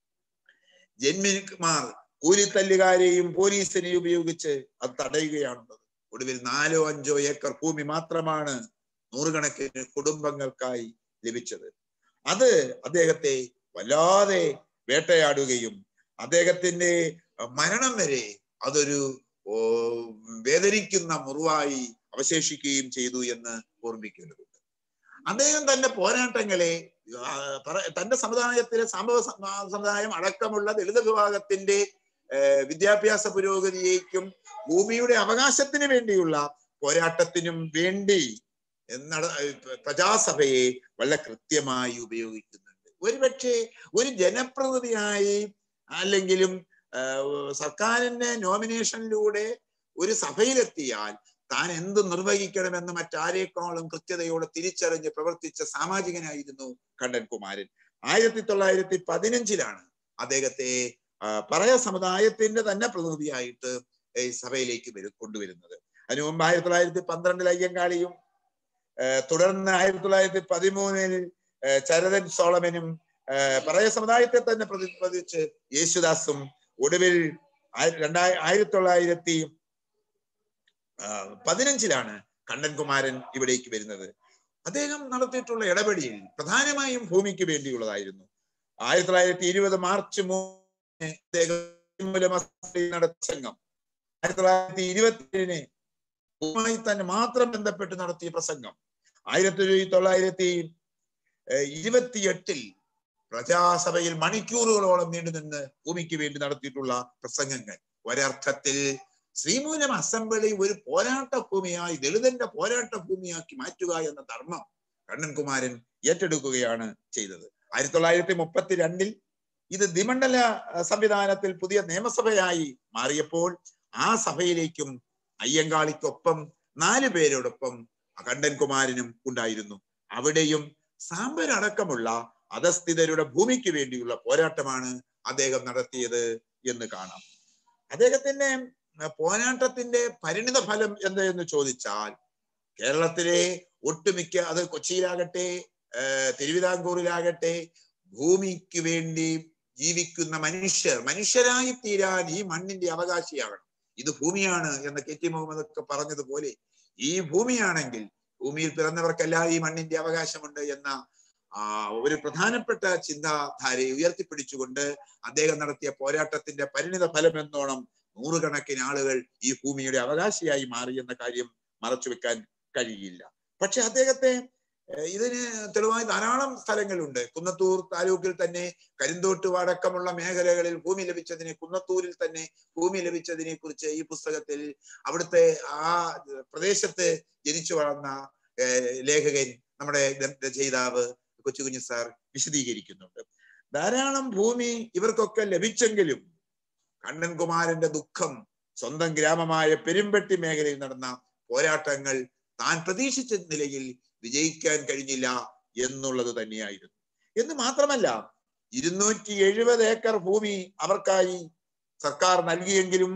ജന്മിമാർ കൂലിത്തല്ലുകാരെയും പോലീസിനെയും ഉപയോഗിച്ച് അത് തടയുകയാണുള്ളത് ഒടുവിൽ നാലോ അഞ്ചോ ഏക്കർ ഭൂമി മാത്രമാണ് നൂറുകണക്കിന് കുടുംബങ്ങൾക്കായി ലഭിച്ചത് അത് അദ്ദേഹത്തെ വല്ലാതെ വേട്ടയാടുകയും അദ്ദേഹത്തിന്റെ മരണം വരെ അതൊരു ഓ, വേദനിക്കുന്ന മുറിവായി അവശേഷിക്കുകയും ചെയ്തു എന്ന് ഓർമ്മിക്കേണ്ടതുണ്ട് അദ്ദേഹം തന്റെ പോരാട്ടങ്ങളെ ആ, പറ- തന്റെ സമുദായത്തിലെ സംഭവ സമുദായം അടക്കമുള്ള ദളിത് വിഭാഗത്തിന്റെ ഏർ, വിദ്യാഭ്യാസ പുരോഗതിയേക്കും ഭൂമിയുടെ അവകാശത്തിന് വേണ്ടിയുള്ള പോരാട്ടത്തിനും വേണ്ടി നട പ്രജാസഭയെ വളരെ കൃത്യമായി ഉപയോഗിക്കുന്നുണ്ട് ഒരുപക്ഷെ ഒരു ജനപ്രതിനിധിയായി അല്ലെങ്കിലും ആഹ് സർക്കാരിന്റെ നോമിനേഷനിലൂടെ ഒരു സഭയിലെത്തിയാൽ താൻ എന്ത് നിർവഹിക്കണമെന്ന് മറ്റാരേക്കാളും കൃത്യതയോടെ തിരിച്ചറിഞ്ഞ് പ്രവർത്തിച്ച സാമാജികനായിരുന്നു കണ്ണൻകുമാരൻ ആയിരത്തി തൊള്ളായിരത്തി പതിനഞ്ചിലാണ് അദ്ദേഹത്തെ ആ, പറയ സമുദായത്തിന്റെ തന്നെ പ്രതിനിധിയായിട്ട് ഈ സഭയിലേക്ക് വരും കൊണ്ടുവരുന്നത് അതിനു മുമ്പ് ആയിരത്തി തൊള്ളായിരത്തി പന്ത്രണ്ടിൽ അയ്യങ്കാളിയും ആ, തുടർന്ന് ആയിരത്തി തൊള്ളായിരത്തി പതിമൂന്നിൽ ആ, ചരതൻ സോളമനും ആ, പറയ സമുദായത്തെ തന്നെ പ്രതിപാദിച്ച് യേശുദാസും ഒടുവിൽ ആയി- രണ്ടായി ആയിരത്തി തൊള്ളായിരത്തി ആ, പതിനഞ്ചിലാണ് കണ്ണൻകുമാരൻ ഇവിടേക്ക് വരുന്നത് അദ്ദേഹം നടത്തിയിട്ടുള്ള ഇടപെടിയിൽ പ്രധാനമായും ഭൂമിക്ക് വേണ്ടിയുള്ളതായിരുന്നു ആയിരത്തി തൊള്ളായിരത്തി ഇരുപത് മാർച്ച് മൂന്നിന് അദ്ദേഹം മൂലമസ്തയിൽ നടത്തിയ സംഘം ആയിരത്തി തൊള്ളായിരത്തി ഇരുപത്തിയേഴിന് ഭൂമിയുമായി തന്നെ മാത്രം ബന്ധപ്പെട്ട് നടത്തിയ പ്രസംഗം ആയിരത്തി തൊള്ളായിരത്തി ഏഹ് ഇരുപത്തിയെട്ടിൽ പ്രജാസഭയിൽ മണിക്കൂറുകളോളം നീണ്ടുനിന്ന് ഭൂമിക്ക് വേണ്ടി നടത്തിയിട്ടുള്ള പ്രസംഗങ്ങൾ ഒരർത്ഥത്തിൽ ശ്രീമൂലം അസംബ്ലി ഒരു പോരാട്ട ഭൂമിയായി ദളിതന്റെ പോരാട്ട ഭൂമിയാക്കി മാറ്റുക എന്ന ധർമ്മം കണ്ണൻകുമാരൻ ഏറ്റെടുക്കുകയാണ് ചെയ്തത് ആയിരത്തി തൊള്ളായിരത്തി മുപ്പത്തി രണ്ടിൽ ഇത് ദ്വിമണ്ഡല അഹ്, സംവിധാനത്തിൽ പുതിയ നിയമസഭയായി മാറിയപ്പോൾ ആ സഭയിലേക്കും അയ്യങ്കാളിക്കൊപ്പം നാല് പേരോടൊപ്പം കണ്ടൻകുമാരനും ഉണ്ടായിരുന്നു അവിടെയും സാമ്പരടക്കമുള്ള അധസ്ഥിതരുടെ ഭൂമിക്ക് വേണ്ടിയുള്ള പോരാട്ടമാണ് അദ്ദേഹം നടത്തിയത് എന്ന് കാണാം അദ്ദേഹത്തിന്റെ അഹ്, പോരാട്ടത്തിന്റെ പരിണിത ഫലം എന്ത് എന്ന് ചോദിച്ചാൽ കേരളത്തിലെ ഒട്ടുമിക്ക അത് കൊച്ചിയിലാകട്ടെ ഏർ തിരുവിതാംകൂറിലാകട്ടെ ഭൂമിക്ക് വേണ്ടി ജീവിക്കുന്ന മനുഷ്യർ മനുഷ്യരായി തീരാൻ ഈ മണ്ണിന്റെ അവകാശിയാകണം ഇത് ഭൂമിയാണ് എന്ന് കെ ടി മുഹമ്മദ് ഒക്കെ പറഞ്ഞതുപോലെ ഈ ഭൂമിയാണെങ്കിൽ ഭൂമിയിൽ പിറന്നവർക്കെല്ലാം ഈ മണ്ണിന്റെ അവകാശമുണ്ട് എന്ന ആ ഒരു പ്രധാനപ്പെട്ട ചിന്താധാരയെ ഉയർത്തിപ്പിടിച്ചുകൊണ്ട് അദ്ദേഹം നടത്തിയ പോരാട്ടത്തിന്റെ പരിണിത ഫലം എന്നോണം നൂറുകണക്കിന് ആളുകൾ ഈ ഭൂമിയുടെ അവകാശിയായി മാറി എന്ന കാര്യം മറച്ചുവെക്കാൻ കഴിയില്ല പക്ഷെ അദ്ദേഹത്തെ ഏഹ് ഇതിന് തെളിവായി ധാരാളം സ്ഥലങ്ങളുണ്ട് കുന്നത്തൂർ താലൂക്കിൽ തന്നെ കരിന്തോട്ട് അടക്കമുള്ള മേഖലകളിൽ ഭൂമി ലഭിച്ചതിനെ കുന്നത്തൂരിൽ തന്നെ ഭൂമി ലഭിച്ചതിനെ കുറിച്ച് ഈ പുസ്തകത്തിൽ അവിടുത്തെ ആ പ്രദേശത്ത് ജനിച്ചു വളർന്ന ഏഹ് ലേഖകൻ നമ്മുടെ രചയിതാവ് കൊച്ചുകുഞ്ഞു സാർ വിശദീകരിക്കുന്നുണ്ട് ധാരാളം ഭൂമി ഇവർക്കൊക്കെ ലഭിച്ചെങ്കിലും കണ്ണൻകുമാരന്റെ ദുഃഖം സ്വന്തം ഗ്രാമമായ പെരുമ്പട്ടി മേഖലയിൽ നടന്ന പോരാട്ടങ്ങൾ താൻ പ്രതീക്ഷിച്ച നിലയിൽ വിജയിക്കാൻ കഴിഞ്ഞില്ല എന്നുള്ളത് തന്നെയായിരുന്നു എന്ന് മാത്രമല്ല ഇരുന്നൂറ്റി എഴുപത് ഏക്കർ ഭൂമി അവർക്കായി സർക്കാർ നൽകിയെങ്കിലും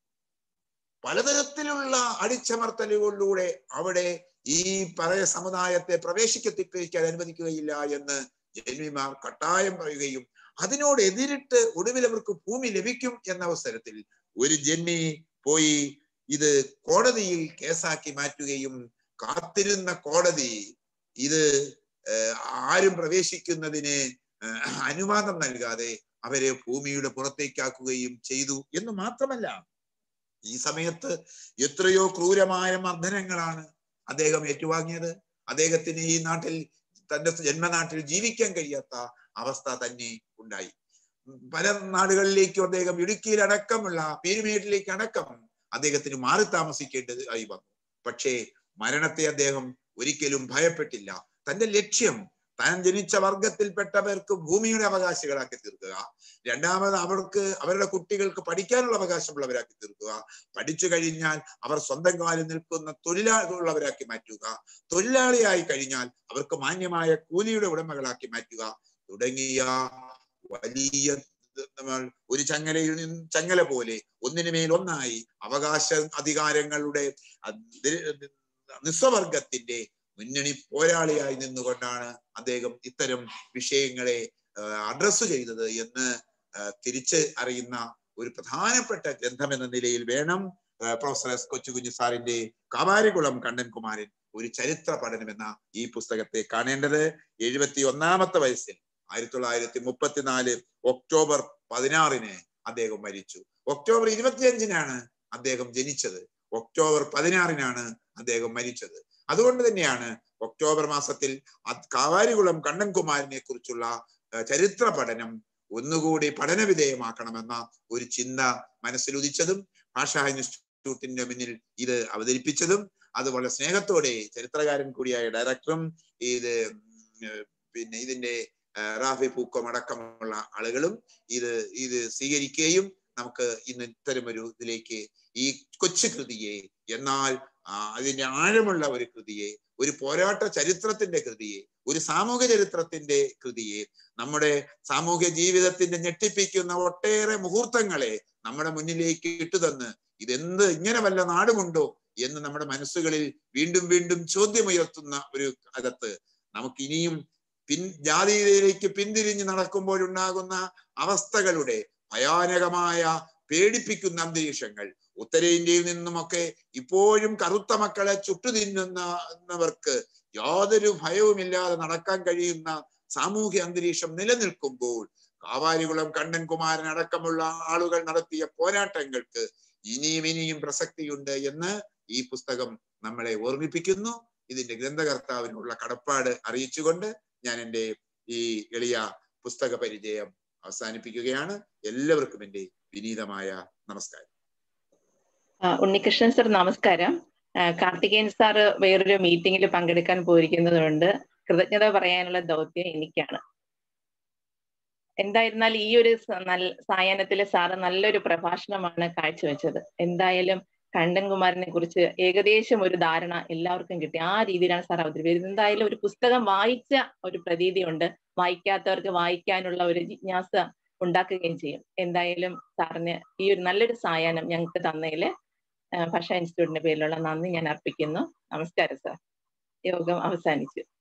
പലതരത്തിലുള്ള അടിച്ചമർത്തലുകളിലൂടെ അവിടെ ഈ പറയ സമുദായത്തെ പ്രവേശിക്കത്തിപ്പിക്കാൻ അനുവദിക്കുകയില്ല എന്ന് ജന്മിമാർ കട്ടായം പറയുകയും അതിനോട് എതിരിട്ട് ഒടുവിൽ അവർക്ക് ഭൂമി ലഭിക്കും എന്ന അവസരത്തിൽ ഒരു ജന്മി പോയി ഇത് കോടതിയിൽ കേസാക്കി മാറ്റുകയും കാത്തിരുന്ന കോടതി ഇത് ഏർ ആരും പ്രവേശിക്കുന്നതിന് ഏർ അനുവാദം നൽകാതെ അവരെ ഭൂമിയുടെ പുറത്തേക്കാക്കുകയും ചെയ്തു എന്ന് മാത്രമല്ല ഈ സമയത്ത് എത്രയോ ക്രൂരമായ മർദ്ദനങ്ങളാണ് അദ്ദേഹം ഏറ്റുവാങ്ങിയത് അദ്ദേഹത്തിന് ഈ നാട്ടിൽ തന്റെ ജന്മനാട്ടിൽ ജീവിക്കാൻ കഴിയാത്ത അവസ്ഥ തന്നെ ഉണ്ടായി പല നാടുകളിലേക്കും അദ്ദേഹം ഇടുക്കിയിൽ അടക്കമുള്ള പീരുമേട്ടിലേക്ക് അടക്കം അദ്ദേഹത്തിന് മാറി താമസിക്കേണ്ടത് ആയി വന്നു പക്ഷേ മരണത്തെ അദ്ദേഹം ഒരിക്കലും ഭയപ്പെട്ടില്ല തന്റെ ലക്ഷ്യം താൻ ജനിച്ച വർഗത്തിൽപ്പെട്ടവർക്ക് ഭൂമിയുടെ അവകാശികളാക്കി തീർക്കുക രണ്ടാമത് അവർക്ക് അവരുടെ കുട്ടികൾക്ക് പഠിക്കാനുള്ള അവകാശമുള്ളവരാക്കി തീർക്കുക പഠിച്ചു കഴിഞ്ഞാൽ അവർ സ്വന്തം കാലിൽ നിൽക്കുന്ന തൊഴിലാളികളാക്കി മാറ്റുക തൊഴിലാളിയായി കഴിഞ്ഞാൽ അവർക്ക് മാന്യമായ കൂലിയുടെ ഉടമകളാക്കി മാറ്റുക തുടങ്ങിയ വലിയ നമ്മൾ ഒരു ചങ്ങലയിൽ നിന്ന് ചങ്ങല പോലെ ഒന്നിനു മേൽ ഒന്നായി അവകാശ അധികാരങ്ങളുടെ നിസ്വവർഗത്തിന്റെ മുന്നണി പോരാളിയായി നിന്നുകൊണ്ടാണ് അദ്ദേഹം ഇത്തരം വിഷയങ്ങളെ അഡ്രസ് ചെയ്തത് എന്ന് തിരിച്ച് അറിയുന്ന ഒരു പ്രധാനപ്പെട്ട ഗ്രന്ഥം എന്ന നിലയിൽ വേണം പ്രൊഫസർ എസ് കൊച്ചുകുഞ്ഞു സാറിന്റെ കാവാരികുളം കണ്ണൻകുമാരൻ ഒരു ചരിത്ര പഠനം എന്ന ഈ പുസ്തകത്തെ കാണേണ്ടത് എഴുപത്തി ഒന്നാമത്തെ വയസ്സിൽ ആയിരത്തി തൊള്ളായിരത്തി മുപ്പത്തിനാല് ഒക്ടോബർ പതിനാറിന് അദ്ദേഹം മരിച്ചു ഒക്ടോബർ ഇരുപത്തിയഞ്ചിനാണ് അദ്ദേഹം ജനിച്ചത് ഒക്ടോബർ പതിനാറിനാണ് അദ്ദേഹം മരിച്ചത് അതുകൊണ്ട് തന്നെയാണ് ഒക്ടോബർ മാസത്തിൽ കാവാരികുളം കണ്ണൻകുമാരനെ കുറിച്ചുള്ള ചരിത്ര പഠനം ഒന്നുകൂടി പഠന വിധേയമാക്കണമെന്ന ഒരു ചിന്ത മനസ്സിൽ ഉദിച്ചതും ഭാഷാ ഇൻസ്റ്റിറ്റ്യൂട്ടിന്റെ മുന്നിൽ ഇത് അവതരിപ്പിച്ചതും അതുപോലെ സ്നേഹത്തോടെ ചരിത്രകാരൻ കൂടിയായ ഡയറക്ടറും ഇത് പിന്നെ ഇതിന്റെ റാഫി പൂക്കം അടക്കമുള്ള ആളുകളും ഇത് ഇത് സ്വീകരിക്കുകയും നമുക്ക് ഇന്ന് ഇത്തരമൊരു ഇതിലേക്ക് ഈ കൊച്ചു കൃതിയെ എന്നാൽ അതിന്റെ ആഴമുള്ള ഒരു കൃതിയെ ഒരു പോരാട്ട ചരിത്രത്തിന്റെ കൃതിയെ ഒരു സാമൂഹ്യ ചരിത്രത്തിന്റെ കൃതിയെ നമ്മുടെ സാമൂഹ്യ ജീവിതത്തിന്റെ ഞെട്ടിപ്പിക്കുന്ന ഒട്ടേറെ മുഹൂർത്തങ്ങളെ നമ്മുടെ മുന്നിലേക്ക് ഇട്ടുതന്ന് ഇതെന്ത് ഇങ്ങനെ വല്ല നാടുമുണ്ടോ എന്ന് നമ്മുടെ മനസ്സുകളിൽ വീണ്ടും വീണ്ടും ചോദ്യമുയർത്തുന്ന ഒരു അകത്ത് നമുക്ക് ഇനിയും പിൻ ജാതീയതയിലേക്ക് പിന്തിരിഞ്ഞ് നടക്കുമ്പോഴുണ്ടാകുന്ന അവസ്ഥകളുടെ ഭയാനകമായ പേടിപ്പിക്കുന്ന അന്തരീക്ഷങ്ങൾ ഉത്തരേന്ത്യയിൽ നിന്നുമൊക്കെ ഇപ്പോഴും കറുത്ത മക്കളെ ചുട്ടു തിന്നുന്നവർക്ക് യാതൊരു ഭയവുമില്ലാതെ നടക്കാൻ കഴിയുന്ന സാമൂഹ്യ അന്തരീക്ഷം നിലനിൽക്കുമ്പോൾ കാവാരികുളം കണ്ണൻകുമാരൻ അടക്കമുള്ള ആളുകൾ നടത്തിയ പോരാട്ടങ്ങൾക്ക് ഇനിയും ഇനിയും പ്രസക്തിയുണ്ട് എന്ന് ഈ പുസ്തകം നമ്മളെ ഓർമ്മിപ്പിക്കുന്നു ഇതിന്റെ ഗ്രന്ഥകർത്താവിനുള്ള കടപ്പാട് അറിയിച്ചുകൊണ്ട് ഞാൻ എൻ്റെ ഈ എളിയ പുസ്തക പരിചയം അവസാനിപ്പിക്കുകയാണ് എല്ലാവർക്കും എൻ്റെ വിനീതമായ നമസ്കാരം ആ, ഉണ്ണികൃഷ്ണൻ സർ നമസ്കാരം ആ, കാർത്തികേയൻ സാറ് വേറൊരു മീറ്റിംഗിൽ പങ്കെടുക്കാൻ പോയിരിക്കുന്നത് കൊണ്ട് കൃതജ്ഞത പറയാനുള്ള ദൗത്യം എനിക്കാണ് എന്തായിരുന്നാലും ഈ ഒരു സ- നല്ല സായാഹ്നത്തിലെ സാറ് നല്ലൊരു പ്രഭാഷണമാണ് കാഴ്ചവെച്ചത് എന്തായാലും കണ്ടൻകുമാരനെ കുറിച്ച് ഏകദേശം ഒരു ധാരണ എല്ലാവർക്കും കിട്ടി ആ രീതിയിലാണ് സാർ അവതരിപ്പിച്ചത് എന്തായാലും ഒരു പുസ്തകം വായിച്ച ഒരു പ്രതീതിയുണ്ട് വായിക്കാത്തവർക്ക് വായിക്കാനുള്ള ഒരു ജിജ്ഞാസ ഉണ്ടാക്കുകയും ചെയ്യും എന്തായാലും സാറിന് ഈ ഒരു നല്ലൊരു സായാഹ്നം ഞങ്ങൾക്ക് തന്നതില് ഭാഷാ ഇൻസ്റ്റിറ്റ്യൂട്ടിന്റെ പേരിലുള്ള നന്ദി ഞാൻ അർപ്പിക്കുന്നു നമസ്കാരം സാർ യോഗം അവസാനിച്ചു